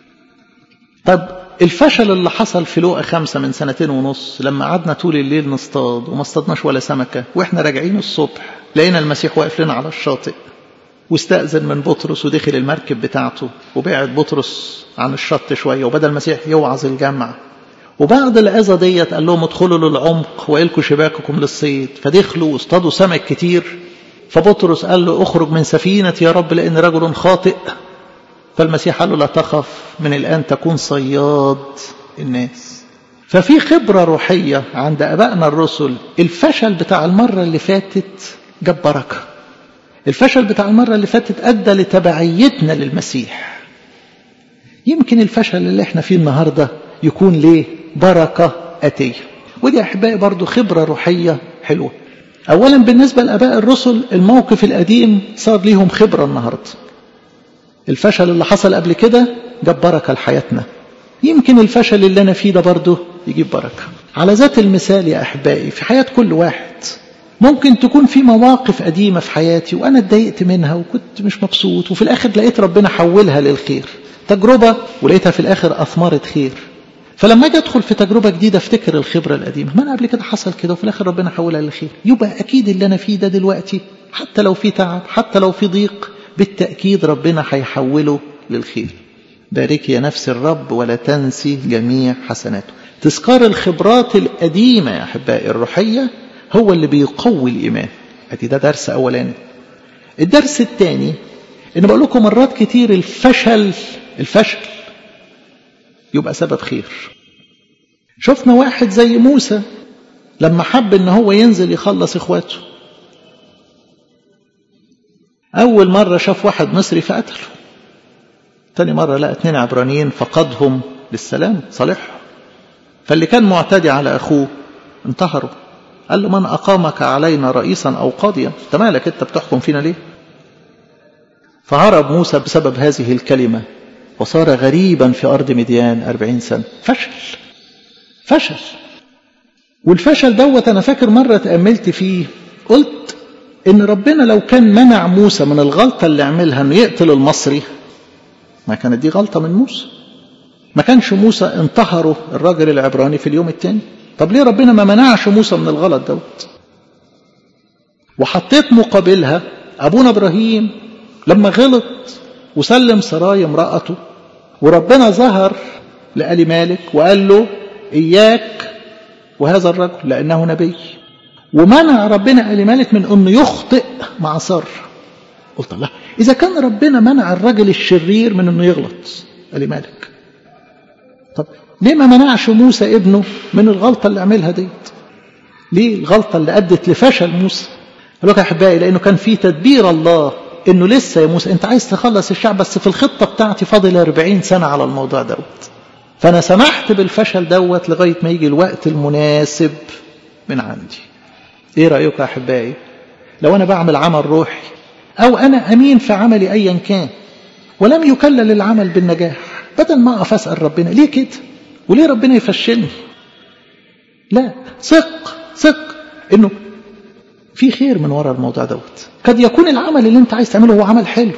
طب الفشل اللي حصل في لوقا خمسة من سنتين ونص لما قعدنا طول الليل نصطاد وما اصطادناش ولا سمكة واحنا راجعين الصبح لقينا المسيح واقف لنا على الشاطئ واستأذن من بطرس ودخل المركب بتاعته وبعد بطرس عن الشط شوية وبدأ المسيح يوعظ الجمع وبعد العظة ديت قال لهم ادخلوا للعمق وإلكوا شباككم للصيد فدخلوا واصطادوا سمك كتير فبطرس قال له اخرج من سفينة يا رب لأن رجل خاطئ فالمسيح قال له لا تخف من الآن تكون صياد الناس ففي خبرة روحية عند أبائنا الرسل الفشل بتاع المرة اللي فاتت جاب بركة الفشل بتاع المرة اللي فاتت أدى لتبعيتنا للمسيح يمكن الفشل اللي احنا فيه النهاردة يكون ليه بركة أتية ودي أحبائي برضو خبرة روحية حلوة أولا بالنسبة لأباء الرسل الموقف القديم صار ليهم خبرة النهاردة الفشل اللي حصل قبل كده جاب بركة لحياتنا يمكن الفشل اللي أنا فيه ده برضه يجيب بركة على ذات المثال يا أحبائي في حياة كل واحد ممكن تكون في مواقف قديمة في حياتي وأنا اتضايقت منها وكنت مش مبسوط وفي الآخر لقيت ربنا حولها للخير تجربة ولقيتها في الآخر أثمرت خير فلما اجي ادخل في تجربه جديده افتكر الخبره القديمه ما انا قبل كده حصل كده وفي الاخر ربنا حولها للخير يبقى اكيد اللي انا فيه ده دلوقتي حتى لو في تعب حتى لو في ضيق بالتاكيد ربنا هيحوله للخير بارك يا نفس الرب ولا تنسي جميع حسناته تذكار الخبرات القديمه يا احبائي الروحيه هو اللي بيقوي الايمان ادي ده درس اولاني الدرس الثاني ان بقول لكم مرات كتير الفشل الفشل يبقى سبب خير شفنا واحد زي موسى لما حب ان هو ينزل يخلص اخواته اول مرة شاف واحد مصري فقتله تاني مرة لقى اتنين عبرانيين فقدهم للسلام صالحهم فاللي كان معتدي على اخوه انتهروا قال له من اقامك علينا رئيسا او قاضيا انت مالك انت بتحكم فينا ليه فهرب موسى بسبب هذه الكلمة وصار غريبا في أرض مديان أربعين سنة فشل فشل والفشل دوت أنا فاكر مرة تأملت فيه قلت إن ربنا لو كان منع موسى من الغلطة اللي عملها إنه يقتل المصري ما كانت دي غلطة من موسى ما كانش موسى انتهره الراجل العبراني في اليوم الثاني طب ليه ربنا ما منعش موسى من الغلط دوت وحطيت مقابلها أبونا إبراهيم لما غلط وسلم سرايا امرأته وربنا ظهر لآل مالك وقال له إياك وهذا الرجل لأنه نبي ومنع ربنا آل مالك من أنه يخطئ مع سر قلت الله إذا كان ربنا منع الرجل الشرير من أنه يغلط آل مالك طب ليه ما منعش موسى ابنه من الغلطة اللي عملها ديت ليه الغلطة اللي أدت لفشل موسى قال لك يا أحبائي لأنه كان في تدبير الله انه لسه يا موسى انت عايز تخلص الشعب بس في الخطه بتاعتي فاضل 40 سنه على الموضوع دوت فانا سمحت بالفشل دوت لغايه ما يجي الوقت المناسب من عندي ايه رايكم يا احبائي لو انا بعمل عمل روحي او انا امين في عملي ايا كان ولم يكلل العمل بالنجاح بدل ما أقف أسأل ربنا ليه كده وليه ربنا يفشلني لا ثق ثق انه في خير من وراء الموضوع دوت قد يكون العمل اللي انت عايز تعمله هو عمل حلو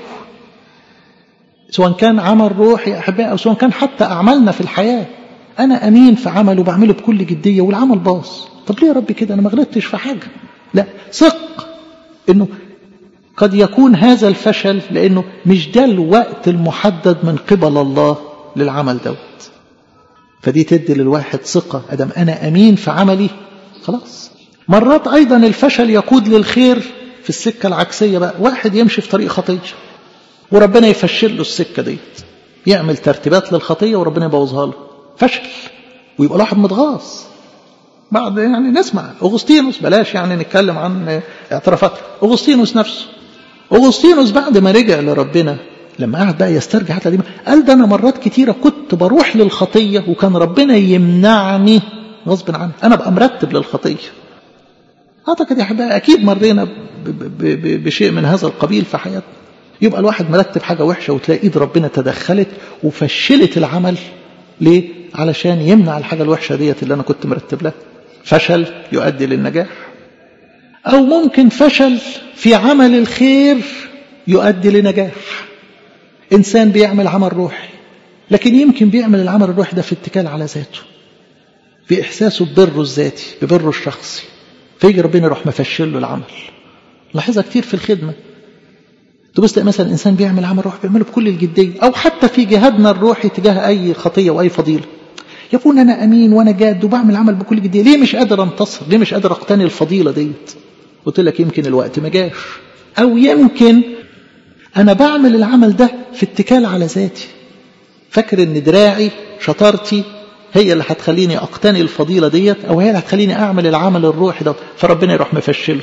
سواء كان عمل روحي احبائي او سواء كان حتى اعمالنا في الحياه انا امين في عمل وبعمله بكل جديه والعمل باظ طب ليه يا رب كده انا ما غلطتش في حاجه لا ثق انه قد يكون هذا الفشل لانه مش ده الوقت المحدد من قبل الله للعمل دوت فدي تدي للواحد ثقه ادم انا امين في عملي خلاص مرات ايضا الفشل يقود للخير في السكه العكسيه بقى واحد يمشي في طريق خطيه وربنا يفشل له السكه ديت يعمل ترتيبات للخطيه وربنا يبوظها له فشل ويبقى الواحد متغاظ بعد يعني نسمع اغسطينوس بلاش يعني نتكلم عن اعترافات اغسطينوس نفسه اغسطينوس بعد ما رجع لربنا لما قعد بقى يسترجع حتى دي قال ده انا مرات كتيره كنت بروح للخطيه وكان ربنا يمنعني غصب عني انا ابقى مرتب للخطيه اعتقد يا احبائي اكيد مرينا بشيء من هذا القبيل في حياتنا يبقى الواحد مرتب حاجه وحشه وتلاقي ايد ربنا تدخلت وفشلت العمل ليه علشان يمنع الحاجه الوحشه ديت اللي انا كنت مرتب لها فشل يؤدي للنجاح او ممكن فشل في عمل الخير يؤدي لنجاح انسان بيعمل عمل روحي لكن يمكن بيعمل العمل الروحي ده في اتكال على ذاته في احساسه ببره الذاتي ببره الشخصي فيجي ربنا يروح مفشل له العمل لاحظها كتير في الخدمه تبص تلاقي مثلا انسان بيعمل عمل روحي بيعمله بكل الجديه او حتى في جهادنا الروحي تجاه اي خطيه واي فضيله يكون انا امين وانا جاد وبعمل عمل بكل جديه ليه مش قادر انتصر ليه مش قادر اقتني الفضيله ديت قلت لك يمكن الوقت ما جاش او يمكن انا بعمل العمل ده في اتكال على ذاتي فاكر ان دراعي شطارتي هي اللي هتخليني اقتني الفضيله ديت او هي اللي هتخليني اعمل العمل الروحي ده فربنا يروح مفشله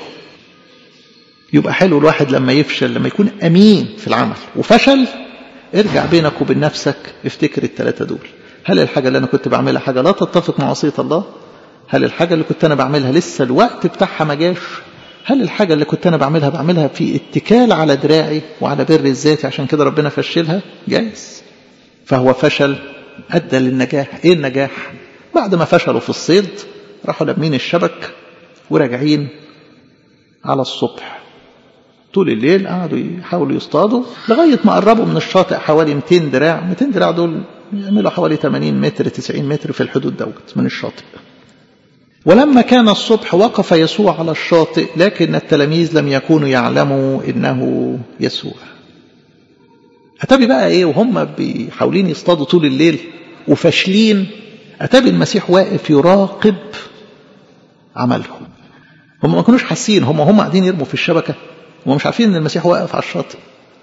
يبقى حلو الواحد لما يفشل لما يكون امين في العمل وفشل ارجع بينك وبين نفسك افتكر الثلاثه دول هل الحاجه اللي انا كنت بعملها حاجه لا تتفق مع وصيه الله هل الحاجه اللي كنت انا بعملها لسه الوقت بتاعها ما جاش هل الحاجه اللي كنت انا بعملها بعملها في اتكال على دراعي وعلى بر الذات عشان كده ربنا فشلها جايز فهو فشل ادى للنجاح ايه النجاح بعد ما فشلوا في الصيد راحوا لمين الشبك وراجعين على الصبح طول الليل قعدوا يحاولوا يصطادوا لغاية ما قربوا من الشاطئ حوالي 200 دراع 200 دراع دول يعملوا حوالي 80 متر 90 متر في الحدود دوت من الشاطئ ولما كان الصبح وقف يسوع على الشاطئ لكن التلاميذ لم يكونوا يعلموا انه يسوع اتابي بقى ايه وهم بيحاولين يصطادوا طول الليل وفاشلين اتابي المسيح واقف يراقب عملهم هم ما كانوش حاسين هم هم قاعدين يرموا في الشبكه هم مش عارفين ان المسيح واقف على الشاطئ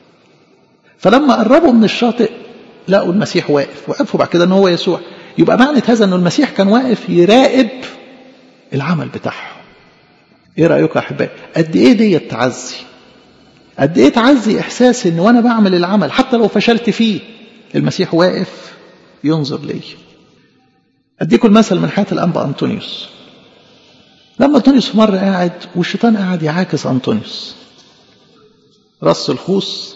فلما قربوا من الشاطئ لقوا المسيح واقف وعرفوا بعد كده ان هو يسوع يبقى معنى هذا ان المسيح كان واقف يراقب العمل بتاعهم ايه رايكم يا احبائي قد ايه دي تعزي قد ايه تعزي احساس ان وانا بعمل العمل حتى لو فشلت فيه المسيح واقف ينظر لي اديكم المثل من حياه الانبا انطونيوس لما انطونيوس في مره قاعد والشيطان قاعد يعاكس انطونيوس رص الخوص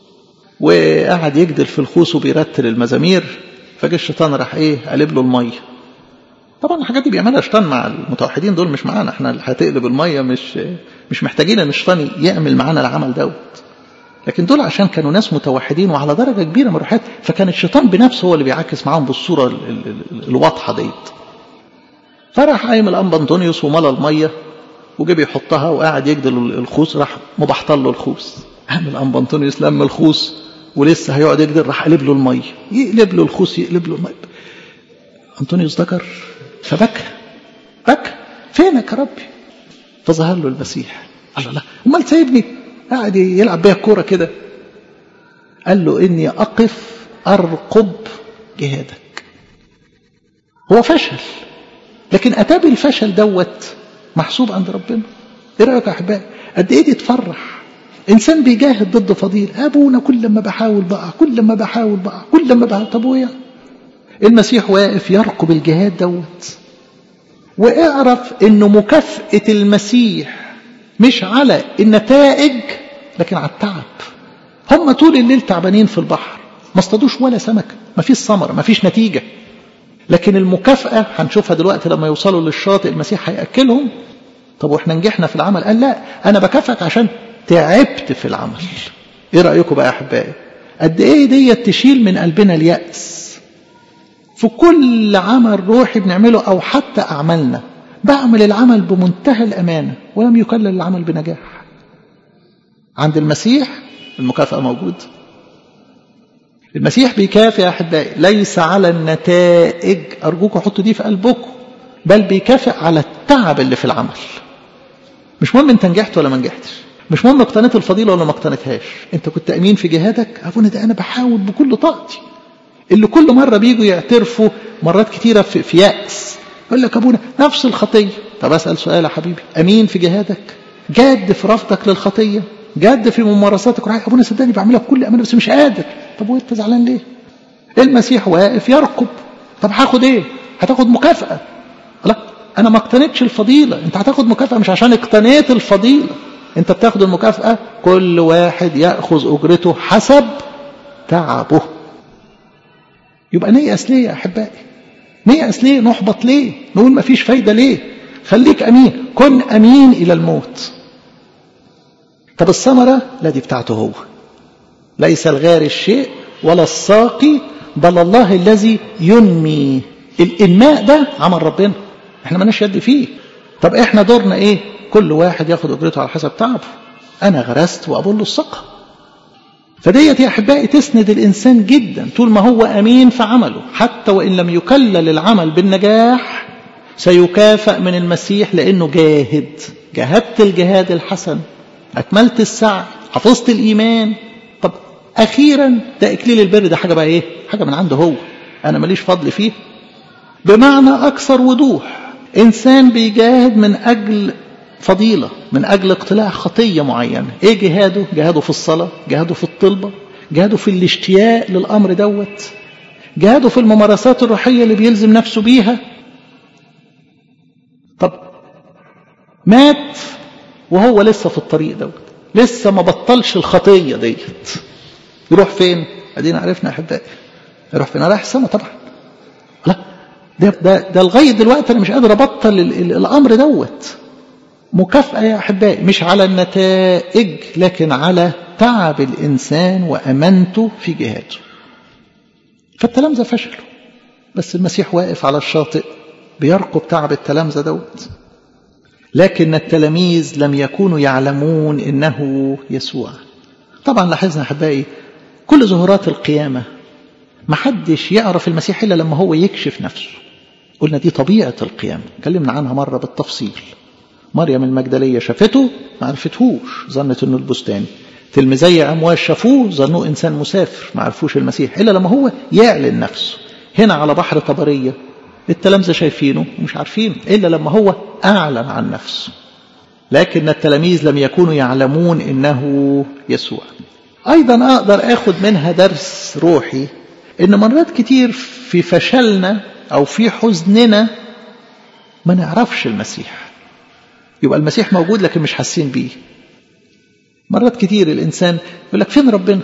وقعد يجدل في الخوص وبيرتل المزامير فجه الشيطان راح ايه قلب له الميه طبعا الحاجات دي بيعملها الشيطان مع المتوحدين دول مش معانا احنا اللي هتقلب الميه مش مش محتاجين ان الشيطان يعمل معانا العمل دوت لكن دول عشان كانوا ناس متوحدين وعلى درجه كبيره من الروحيات فكان الشيطان بنفسه هو اللي بيعاكس معاهم بالصوره الواضحه ديت فراح قايم الانبا انطونيوس وملى الميه وجه بيحطها وقاعد يجدل الخوص راح مبحطل له الخوص قام الانبا انطونيوس لم الخوص ولسه هيقعد يجدل راح قلب له الميه يقلب له الخوص يقلب له الميه انطونيوس ذكر فبكى بكى فينك يا ربي فظهر له المسيح قال له لا امال سايبني قاعد يلعب بيها الكوره كده قال له اني اقف ارقب جهادك هو فشل لكن اتى بالفشل دوت محسوب عند ربنا ايه رايك يا احبائي قد ايه دي تفرح انسان بيجاهد ضد فضيل ابونا كل ما بحاول بقى كل ما بحاول بقى كل ما بحاول طب ويا المسيح واقف يرقب الجهاد دوت واعرف انه مكافأة المسيح مش على النتائج لكن على التعب هم طول الليل تعبانين في البحر ما اصطادوش ولا سمكة ما فيش ثمرة ما فيش نتيجة لكن المكافأة هنشوفها دلوقتي لما يوصلوا للشاطئ المسيح هيأكلهم طب واحنا نجحنا في العمل قال لا أنا بكافئك عشان تعبت في العمل ايه رأيكم بقى يا أحبائي قد ايه ديت تشيل من قلبنا اليأس في كل عمل روحي بنعمله أو حتى أعمالنا بعمل العمل بمنتهى الأمانة ولم يكلل العمل بنجاح عند المسيح المكافأة موجود المسيح بيكافئ يا أحبائي ليس على النتائج أرجوكم حطوا دي في قلبكم بل بيكافئ على التعب اللي في العمل مش مهم انت نجحت ولا ما نجحتش مش مهم اقتنيت الفضيلة ولا ما اقتنيتهاش انت كنت امين في جهادك ابونا ده انا بحاول بكل طاقتي اللي كل مرة بيجوا يعترفوا مرات كتيرة في, في يأس يقول لك ابونا نفس الخطية طب اسأل سؤال يا حبيبي امين في جهادك جاد في رفضك للخطية جاد في ممارساتك روحية ابونا صدقني بعملها بكل امانة بس مش قادر طب وانت زعلان ليه المسيح واقف يرقب طب هاخد ايه هتاخد مكافأة لا انا ما اقتنيتش الفضيلة انت هتاخد مكافأة مش عشان اقتنيت الفضيلة انت بتاخد المكافأة كل واحد يأخذ اجرته حسب تعبه يبقى نيأس ليه يا احبائي نيأس ليه نحبط ليه نقول ما فيش فايدة ليه خليك امين كن امين الى الموت طب الثمرة لا دي بتاعته هو ليس الغار الشيء ولا الساقي بل الله الذي ينمي الانماء ده عمل ربنا احنا مالناش يد فيه طب احنا دورنا ايه كل واحد ياخد اجرته على حسب تعبه انا غرست وابول له الثقه فديت يا احبائي تسند الانسان جدا طول ما هو امين في عمله حتى وان لم يكلل العمل بالنجاح سيكافئ من المسيح لانه جاهد جاهدت الجهاد الحسن اكملت السعي حفظت الايمان طب اخيرا ده اكليل البر ده حاجه بقى ايه حاجه من عنده هو انا ماليش فضل فيه بمعنى اكثر وضوح انسان بيجاهد من اجل فضيلة من أجل اقتلاع خطية معينة إيه جهاده؟ جهاده في الصلاة جهاده في الطلبة جهاده في الاشتياق للأمر دوت جهاده في الممارسات الروحية اللي بيلزم نفسه بيها طب مات وهو لسه في الطريق دوت لسه ما بطلش الخطية ديت يروح فين؟ ادينا عرفنا احبائي يروح فين؟ رايح السما طبعا لا ده ده ده لغايه دلوقتي انا مش قادر ابطل الامر دوت مكافأة يا أحبائي مش على النتائج لكن على تعب الإنسان وأمانته في جهاده فالتلامذة فشلوا بس المسيح واقف على الشاطئ بيرقب تعب التلامذة دوت لكن التلاميذ لم يكونوا يعلمون إنه يسوع طبعا لاحظنا أحبائي كل ظهورات القيامة محدش يعرف المسيح إلا لما هو يكشف نفسه قلنا دي طبيعة القيامة اتكلمنا عنها مرة بالتفصيل مريم المجدلية شافته ما عرفتهوش ظنت انه البستاني تلميذي امواس شافوه ظنوه انسان مسافر ما عرفوش المسيح الا لما هو يعلن نفسه هنا على بحر طبريه التلامذه شايفينه ومش عارفين الا لما هو اعلن عن نفسه لكن التلاميذ لم يكونوا يعلمون انه يسوع ايضا اقدر اخد منها درس روحي ان مرات كتير في فشلنا او في حزننا ما نعرفش المسيح يبقى المسيح موجود لكن مش حاسين بيه مرات كتير الإنسان يقول لك فين ربنا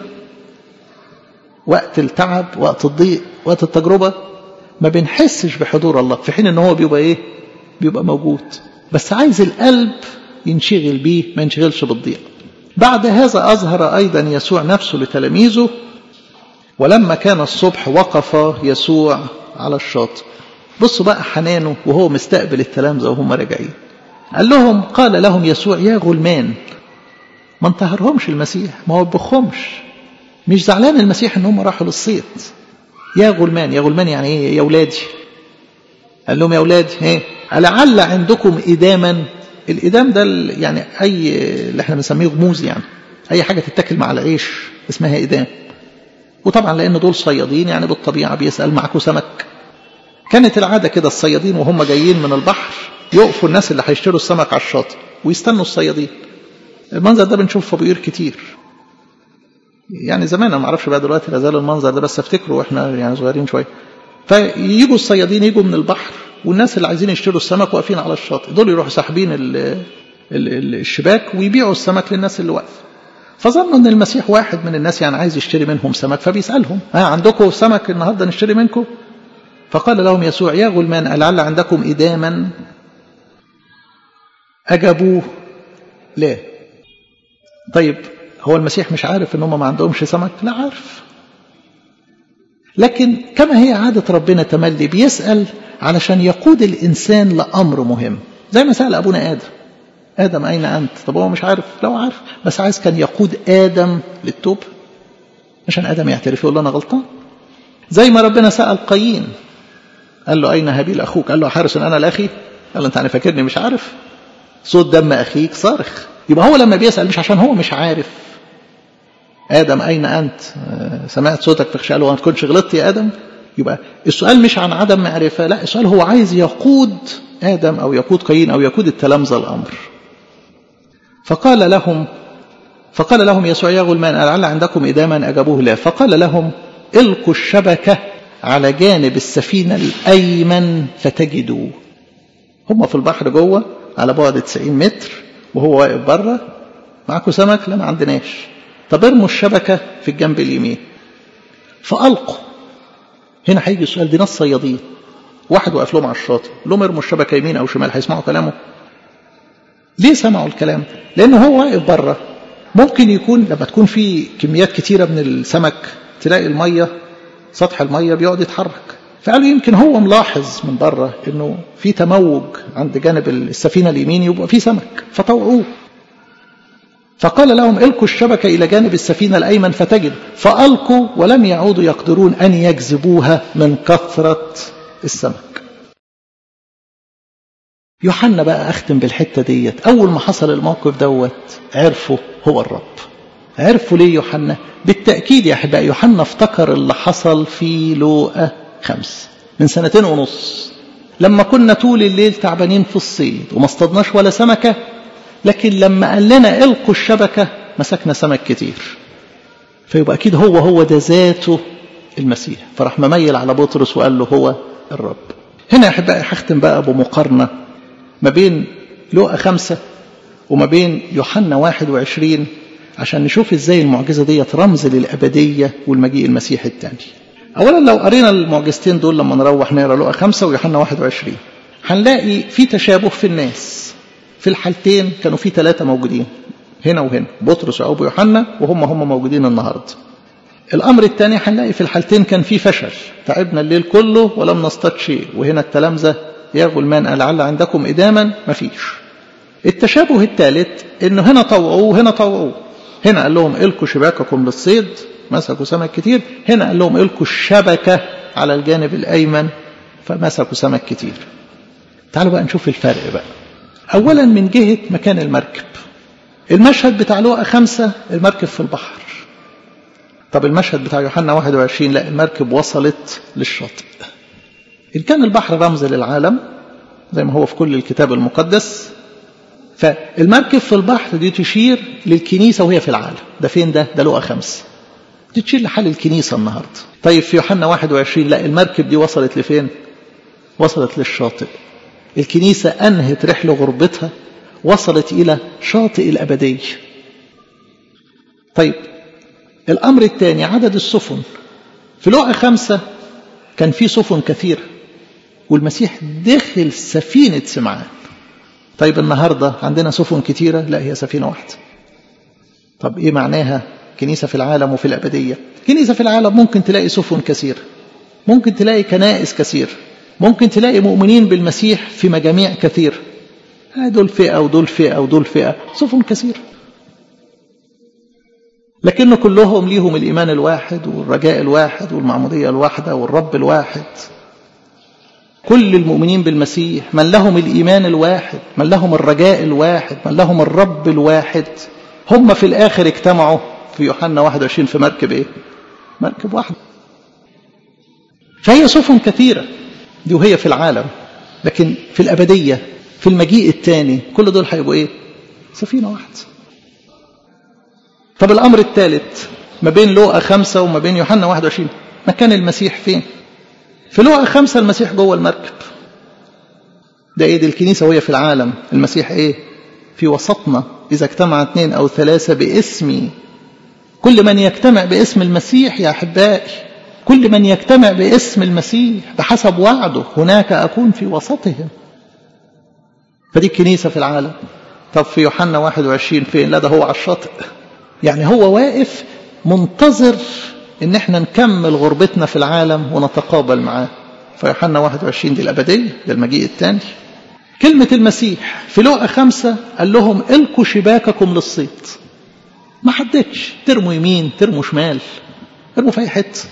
وقت التعب وقت الضيق وقت التجربة ما بنحسش بحضور الله في حين ان هو بيبقى ايه بيبقى موجود بس عايز القلب ينشغل بيه ما ينشغلش بالضيق بعد هذا أظهر أيضا يسوع نفسه لتلاميذه ولما كان الصبح وقف يسوع على الشاطئ بصوا بقى حنانه وهو مستقبل التلامذة وهم راجعين قال لهم قال لهم يسوع يا غلمان ما انتهرهمش المسيح ما وبخهمش مش زعلان المسيح ان هم راحوا للصيد يا غلمان يا غلمان يعني ايه يا ولادي قال لهم يا ولادي ايه لعل عندكم إداما الإدام ده يعني أي اللي احنا بنسميه غموز يعني أي حاجة تتاكل مع العيش اسمها إدام وطبعا لأن دول صيادين يعني بالطبيعة بيسأل معاكم سمك كانت العادة كده الصيادين وهم جايين من البحر يقفوا الناس اللي هيشتروا السمك على الشاطئ ويستنوا الصيادين المنظر ده بنشوفه في بيور كتير يعني زمان انا ما اعرفش بقى دلوقتي لا زال المنظر ده بس افتكره واحنا يعني صغيرين شويه فيجوا الصيادين يجوا من البحر والناس اللي عايزين يشتروا السمك واقفين على الشاطئ دول يروحوا ساحبين الشباك ويبيعوا السمك للناس اللي واقفه فظنوا ان المسيح واحد من الناس يعني عايز يشتري منهم سمك فبيسالهم ها عندكم سمك النهارده نشتري منكم فقال لهم يسوع يا غلمان لعل عندكم اداما اجابوه لا طيب هو المسيح مش عارف ان هم ما عندهمش سمك لا عارف لكن كما هي عادة ربنا تملي بيسأل علشان يقود الإنسان لأمر مهم زي ما سأل أبونا آدم آدم أين أنت طب هو مش عارف لو عارف بس عايز كان يقود آدم للتوب عشان آدم يعترف يقول له أنا غلطان زي ما ربنا سأل قايين قال له أين هابيل أخوك قال له حارس أنا الأخي قال له أنت يعني فاكرني مش عارف صوت دم أخيك صارخ يبقى هو لما بيسأل مش عشان هو مش عارف آدم أين أنت سمعت صوتك في خشاله وما تكونش غلطت يا آدم يبقى السؤال مش عن عدم معرفة لا السؤال هو عايز يقود آدم أو يقود قايين أو يقود التلامذة الأمر فقال لهم فقال لهم يسوع يا غلمان لعل عندكم إداما أجابوه لا فقال لهم القوا الشبكة على جانب السفينة الأيمن فتجدوا هم في البحر جوه على بعد 90 متر وهو واقف بره معاكم سمك لا ما عندناش طب ارموا الشبكة في الجنب اليمين فألقوا هنا هيجي السؤال دي ناس صيادين واحد واقف لهم على الشاطئ لهم ارموا الشبكة يمين أو شمال هيسمعوا كلامه ليه سمعوا الكلام لأنه هو واقف بره ممكن يكون لما تكون في كميات كتيرة من السمك تلاقي المية سطح المية بيقعد يتحرك فقالوا يمكن هو ملاحظ من بره انه في تموج عند جانب السفينة اليمين يبقى في سمك فطوعوه فقال لهم القوا الشبكة إلى جانب السفينة الأيمن فتجد فألقوا ولم يعودوا يقدرون أن يجذبوها من كثرة السمك يوحنا بقى أختم بالحتة ديت أول ما حصل الموقف دوت عرفوا هو الرب عرفوا ليه يوحنا بالتأكيد يا أحبائي يوحنا افتكر اللي حصل في لوقا خمس من سنتين ونص لما كنا طول الليل تعبانين في الصيد وما اصطدناش ولا سمكة لكن لما قال لنا القوا الشبكة مسكنا سمك كتير فيبقى أكيد هو هو ده ذاته المسيح فراح مميل على بطرس وقال له هو الرب هنا يا أحبائي هختم بقى بمقارنة ما بين لوقا خمسة وما بين يوحنا واحد وعشرين عشان نشوف ازاي المعجزة ديت رمز للأبدية والمجيء المسيح الثاني أولا لو قرينا المعجزتين دول لما نروح نقرا لوقا خمسة ويوحنا واحد وعشرين هنلاقي في تشابه في الناس في الحالتين كانوا في ثلاثة موجودين هنا وهنا بطرس وأبو يوحنا وهم هم موجودين النهاردة الأمر الثاني هنلاقي في الحالتين كان في فشل تعبنا الليل كله ولم نصطاد شيء وهنا التلامذة يا غلمان لعل عندكم إداما مفيش التشابه الثالث انه هنا طوعوه هنا طوعوه هنا قال لهم القوا شباككم للصيد مسكوا سمك كتير هنا قال لهم القوا الشبكة على الجانب الأيمن فمسكوا سمك كتير تعالوا بقى نشوف الفرق بقى أولا من جهة مكان المركب المشهد بتاع لوقا خمسة المركب في البحر طب المشهد بتاع يوحنا 21 لا المركب وصلت للشاطئ إن كان البحر رمز للعالم زي ما هو في كل الكتاب المقدس فالمركب في البحر دي تشير للكنيسة وهي في العالم ده فين ده ده لقى خمسة دي تشير لحال الكنيسة النهاردة طيب في يوحنا 21 لا المركب دي وصلت لفين وصلت للشاطئ الكنيسة أنهت رحلة غربتها وصلت إلى شاطئ الأبدية طيب الأمر الثاني عدد السفن في لقى خمسة كان في سفن كثيرة والمسيح دخل سفينة سمعان طيب النهاردة عندنا سفن كتيرة لا هي سفينة واحدة طب إيه معناها كنيسة في العالم وفي الأبدية كنيسة في العالم ممكن تلاقي سفن كثيرة ممكن تلاقي كنائس كثير ممكن تلاقي مؤمنين بالمسيح في مجاميع كثير دول فئة ودول فئة ودول فئة سفن كثيرة لكن كلهم ليهم الإيمان الواحد والرجاء الواحد والمعمودية الواحدة والرب الواحد كل المؤمنين بالمسيح من لهم الإيمان الواحد من لهم الرجاء الواحد من لهم الرب الواحد هم في الآخر اجتمعوا في يوحنا 21 في مركب إيه مركب واحد فهي سفن كثيرة دي وهي في العالم لكن في الأبدية في المجيء الثاني كل دول هيبقوا إيه سفينة واحدة طب الأمر الثالث ما بين لوقا خمسة وما بين يوحنا 21 مكان المسيح فين في لوقا خمسة المسيح جوه المركب ده ايه دي الكنيسة وهي في العالم المسيح ايه في وسطنا إذا اجتمع اثنين أو ثلاثة باسمي كل من يجتمع باسم المسيح يا أحبائي كل من يجتمع باسم المسيح بحسب وعده هناك أكون في وسطهم فدي الكنيسة في العالم طب في يوحنا 21 فين لا ده هو على الشاطئ يعني هو واقف منتظر ان احنا نكمل غربتنا في العالم ونتقابل معاه فيوحنا 21 دي الأبدية ده المجيء الثاني كلمة المسيح في لقى خمسة قال لهم القوا شباككم للصيد ما حددش ترموا يمين ترموا شمال ارموا في اي حته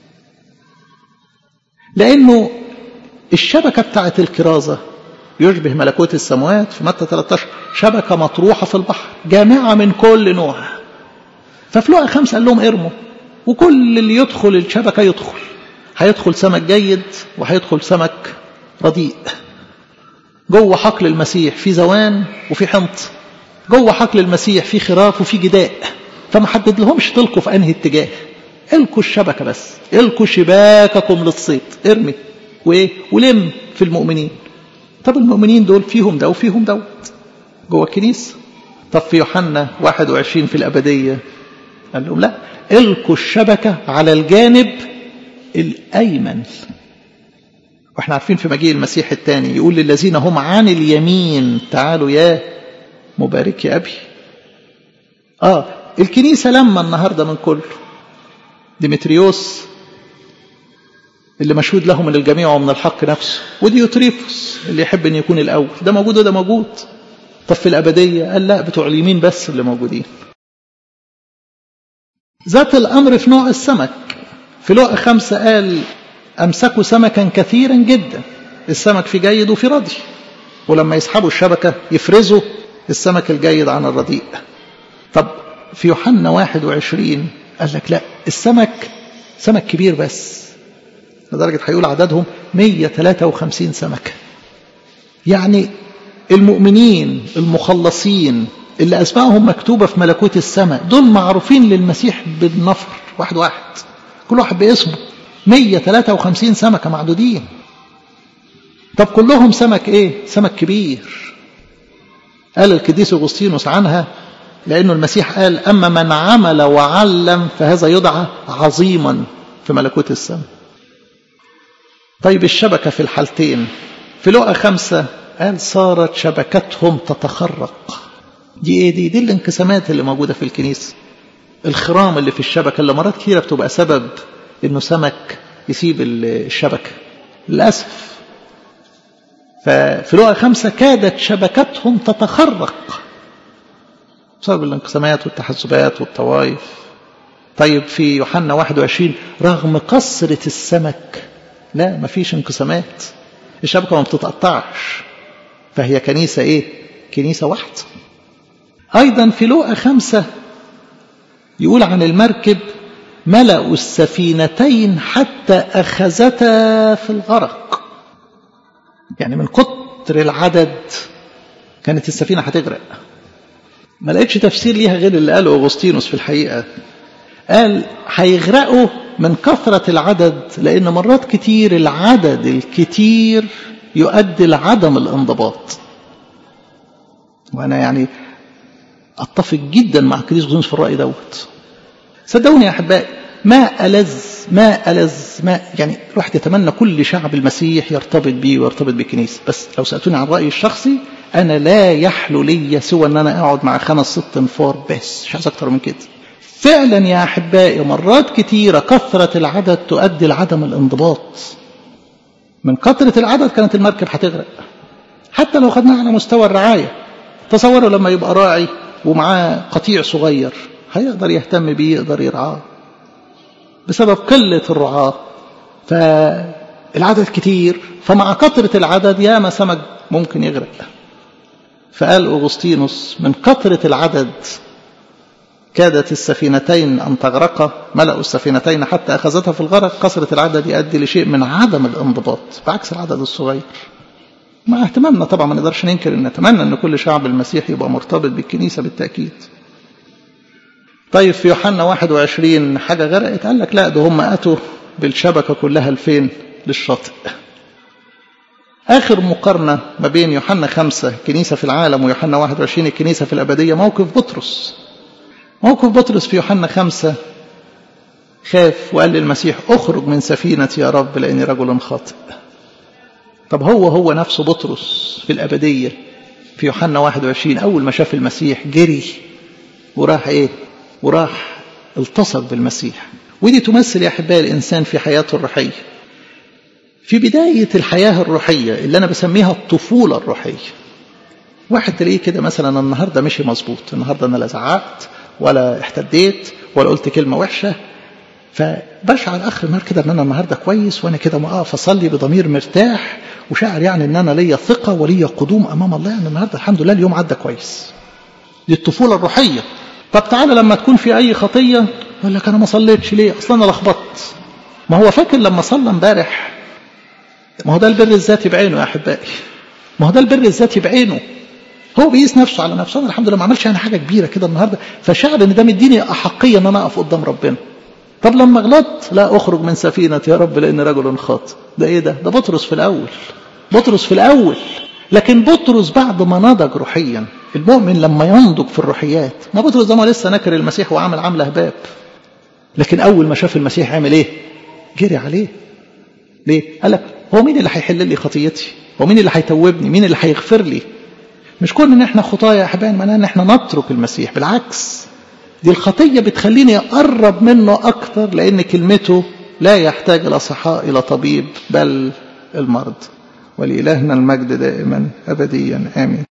لانه الشبكه بتاعت الكرازه يشبه ملكوت السماوات في متى 13 شبكه مطروحه في البحر جامعه من كل نوع ففي لقى خمسه قال لهم ارموا وكل اللي يدخل الشبكه يدخل هيدخل سمك جيد وهيدخل سمك رديء جوه حقل المسيح في زوان وفي حنط جوه حقل المسيح في خراف وفي جداء فما حدد لهمش تلقوا في انهي اتجاه القوا الشبكه بس القوا شباككم للصيد ارمي وايه ولم في المؤمنين طب المؤمنين دول فيهم ده وفيهم دوت جوه الكنيسه طب في يوحنا 21 في الابديه قال لهم لا القوا الشبكه على الجانب الايمن واحنا عارفين في مجيء المسيح الثاني يقول للذين هم عن اليمين تعالوا يا مبارك يا أبي آه الكنيسة لما النهاردة من كله ديمتريوس اللي مشهود له من الجميع ومن الحق نفسه وديوتريفوس اللي يحب ان يكون الاول ده موجود وده موجود طب في الابديه قال لا بتوع اليمين بس اللي موجودين ذات الامر في نوع السمك في لقا خمسه قال امسكوا سمكا كثيرا جدا السمك في جيد وفي ردي ولما يسحبوا الشبكه يفرزوا السمك الجيد عن الرديء طب في يوحنا 21 قال لك لا السمك سمك كبير بس لدرجة هيقول عددهم 153 سمكة يعني المؤمنين المخلصين اللي أسمائهم مكتوبة في ملكوت السماء دول معروفين للمسيح بالنفر واحد واحد كل واحد باسمه 153 سمكة معدودين طب كلهم سمك ايه سمك كبير قال القديس اغسطينوس عنها لانه المسيح قال اما من عمل وعلم فهذا يدعى عظيما في ملكوت السماء طيب الشبكه في الحالتين في لقا خمسة قال صارت شبكتهم تتخرق دي ايه دي دي الانقسامات اللي موجوده في الكنيسه الخرام اللي في الشبكه اللي مرات كثيره بتبقى سبب انه سمك يسيب الشبكه للاسف ففي لقا خمسة كادت شبكتهم تتخرق بسبب الانقسامات والتحزبات والطوائف طيب في يوحنا 21 رغم كثرة السمك لا مفيش انقسامات الشبكة ما بتتقطعش فهي كنيسة ايه كنيسة واحدة ايضا في لوقا خمسة يقول عن المركب ملأوا السفينتين حتى أخذتا في الغرق يعني من كتر العدد كانت السفينة هتغرق ما لقيتش تفسير ليها غير اللي قاله أغسطينوس في الحقيقة قال هيغرقوا من كثرة العدد لأن مرات كتير العدد الكتير يؤدي لعدم الانضباط وأنا يعني أتفق جدا مع كريس غنوس في الرأي دوت صدقوني يا أحبائي ما ألذ ما ألذ ما يعني الواحد يتمنى كل شعب المسيح يرتبط بيه ويرتبط بالكنيسة بس لو سألتوني عن رأيي الشخصي أنا لا يحلو لي سوى أن أنا أقعد مع خمس ست انفار بس مش عايز أكتر من كده فعلا يا أحبائي مرات كتيرة كثرة العدد تؤدي لعدم الانضباط من كثرة العدد كانت المركب هتغرق حتى لو خدناها على مستوى الرعاية تصوروا لما يبقى راعي ومعاه قطيع صغير هيقدر يهتم بيه يقدر يرعاه بسبب قلة الرعاة فالعدد كتير فمع كثرة العدد ياما سمك ممكن يغرق فقال أغسطينوس من كثرة العدد كادت السفينتين أن تغرقا ملأوا السفينتين حتى أخذتها في الغرق كثرة العدد يؤدي لشيء من عدم الانضباط بعكس العدد الصغير مع اهتمامنا طبعا ما نقدرش ننكر ان نتمنى ان كل شعب المسيح يبقى مرتبط بالكنيسة بالتأكيد طيب في يوحنا 21 حاجة غرقت قال لك لا ده هم أتوا بالشبكة كلها لفين للشاطئ آخر مقارنة ما بين يوحنا خمسة كنيسة في العالم ويوحنا 21 الكنيسة في الأبدية موقف بطرس موقف بطرس في يوحنا خمسة خاف وقال للمسيح اخرج من سفينتي يا رب لاني رجل خاطئ طب هو هو نفسه بطرس في الأبدية في يوحنا 21 أول ما شاف المسيح جري وراح إيه وراح التصق بالمسيح ودي تمثل يا أحبائي الإنسان في حياته الروحية في بداية الحياة الروحية اللي أنا بسميها الطفولة الروحية واحد تلاقيه كده مثلا النهاردة مشي مظبوط النهاردة أنا لا زعقت ولا احتديت ولا قلت كلمة وحشة فبشعر اخر النهار كده ان انا النهارده كويس وانا كده اقف اصلي بضمير مرتاح وشاعر يعني ان انا ليا ثقه وليا قدوم امام الله يعني النهارده الحمد لله اليوم عدى كويس. دي الطفوله الروحيه. طب تعالى لما تكون في اي خطيه يقول لك انا ما صليتش ليه؟ اصلا انا لخبطت. ما هو فاكر لما صلى امبارح ما هو ده البر الذاتي بعينه يا احبائي. ما هو ده البر الذاتي بعينه. هو بيقيس نفسه على نفسه انا الحمد لله ما عملش يعني حاجه كبيره كده النهارده فشعر ان ده مديني احقيه ان انا اقف قدام ربنا. طب لما غلطت لا اخرج من سفينة يا رب لان رجل خاطئ ده ايه ده ده بطرس في الاول بطرس في الاول لكن بطرس بعد ما نضج روحيا المؤمن لما ينضج في الروحيات ما بطرس ده ما لسه نكر المسيح وعمل عمله هباب لكن اول ما شاف المسيح عمل ايه جري عليه ليه قال لك هو مين اللي هيحل لي خطيتي هو مين اللي هيتوبني مين اللي هيغفر لي مش كون ان احنا خطايا يا احبائي معناها ان احنا نترك المسيح بالعكس دي الخطية بتخليني أقرب منه أكتر لأن كلمته لا يحتاج الأصحاء إلى طبيب بل المرض ولإلهنا المجد دائما أبديا آمين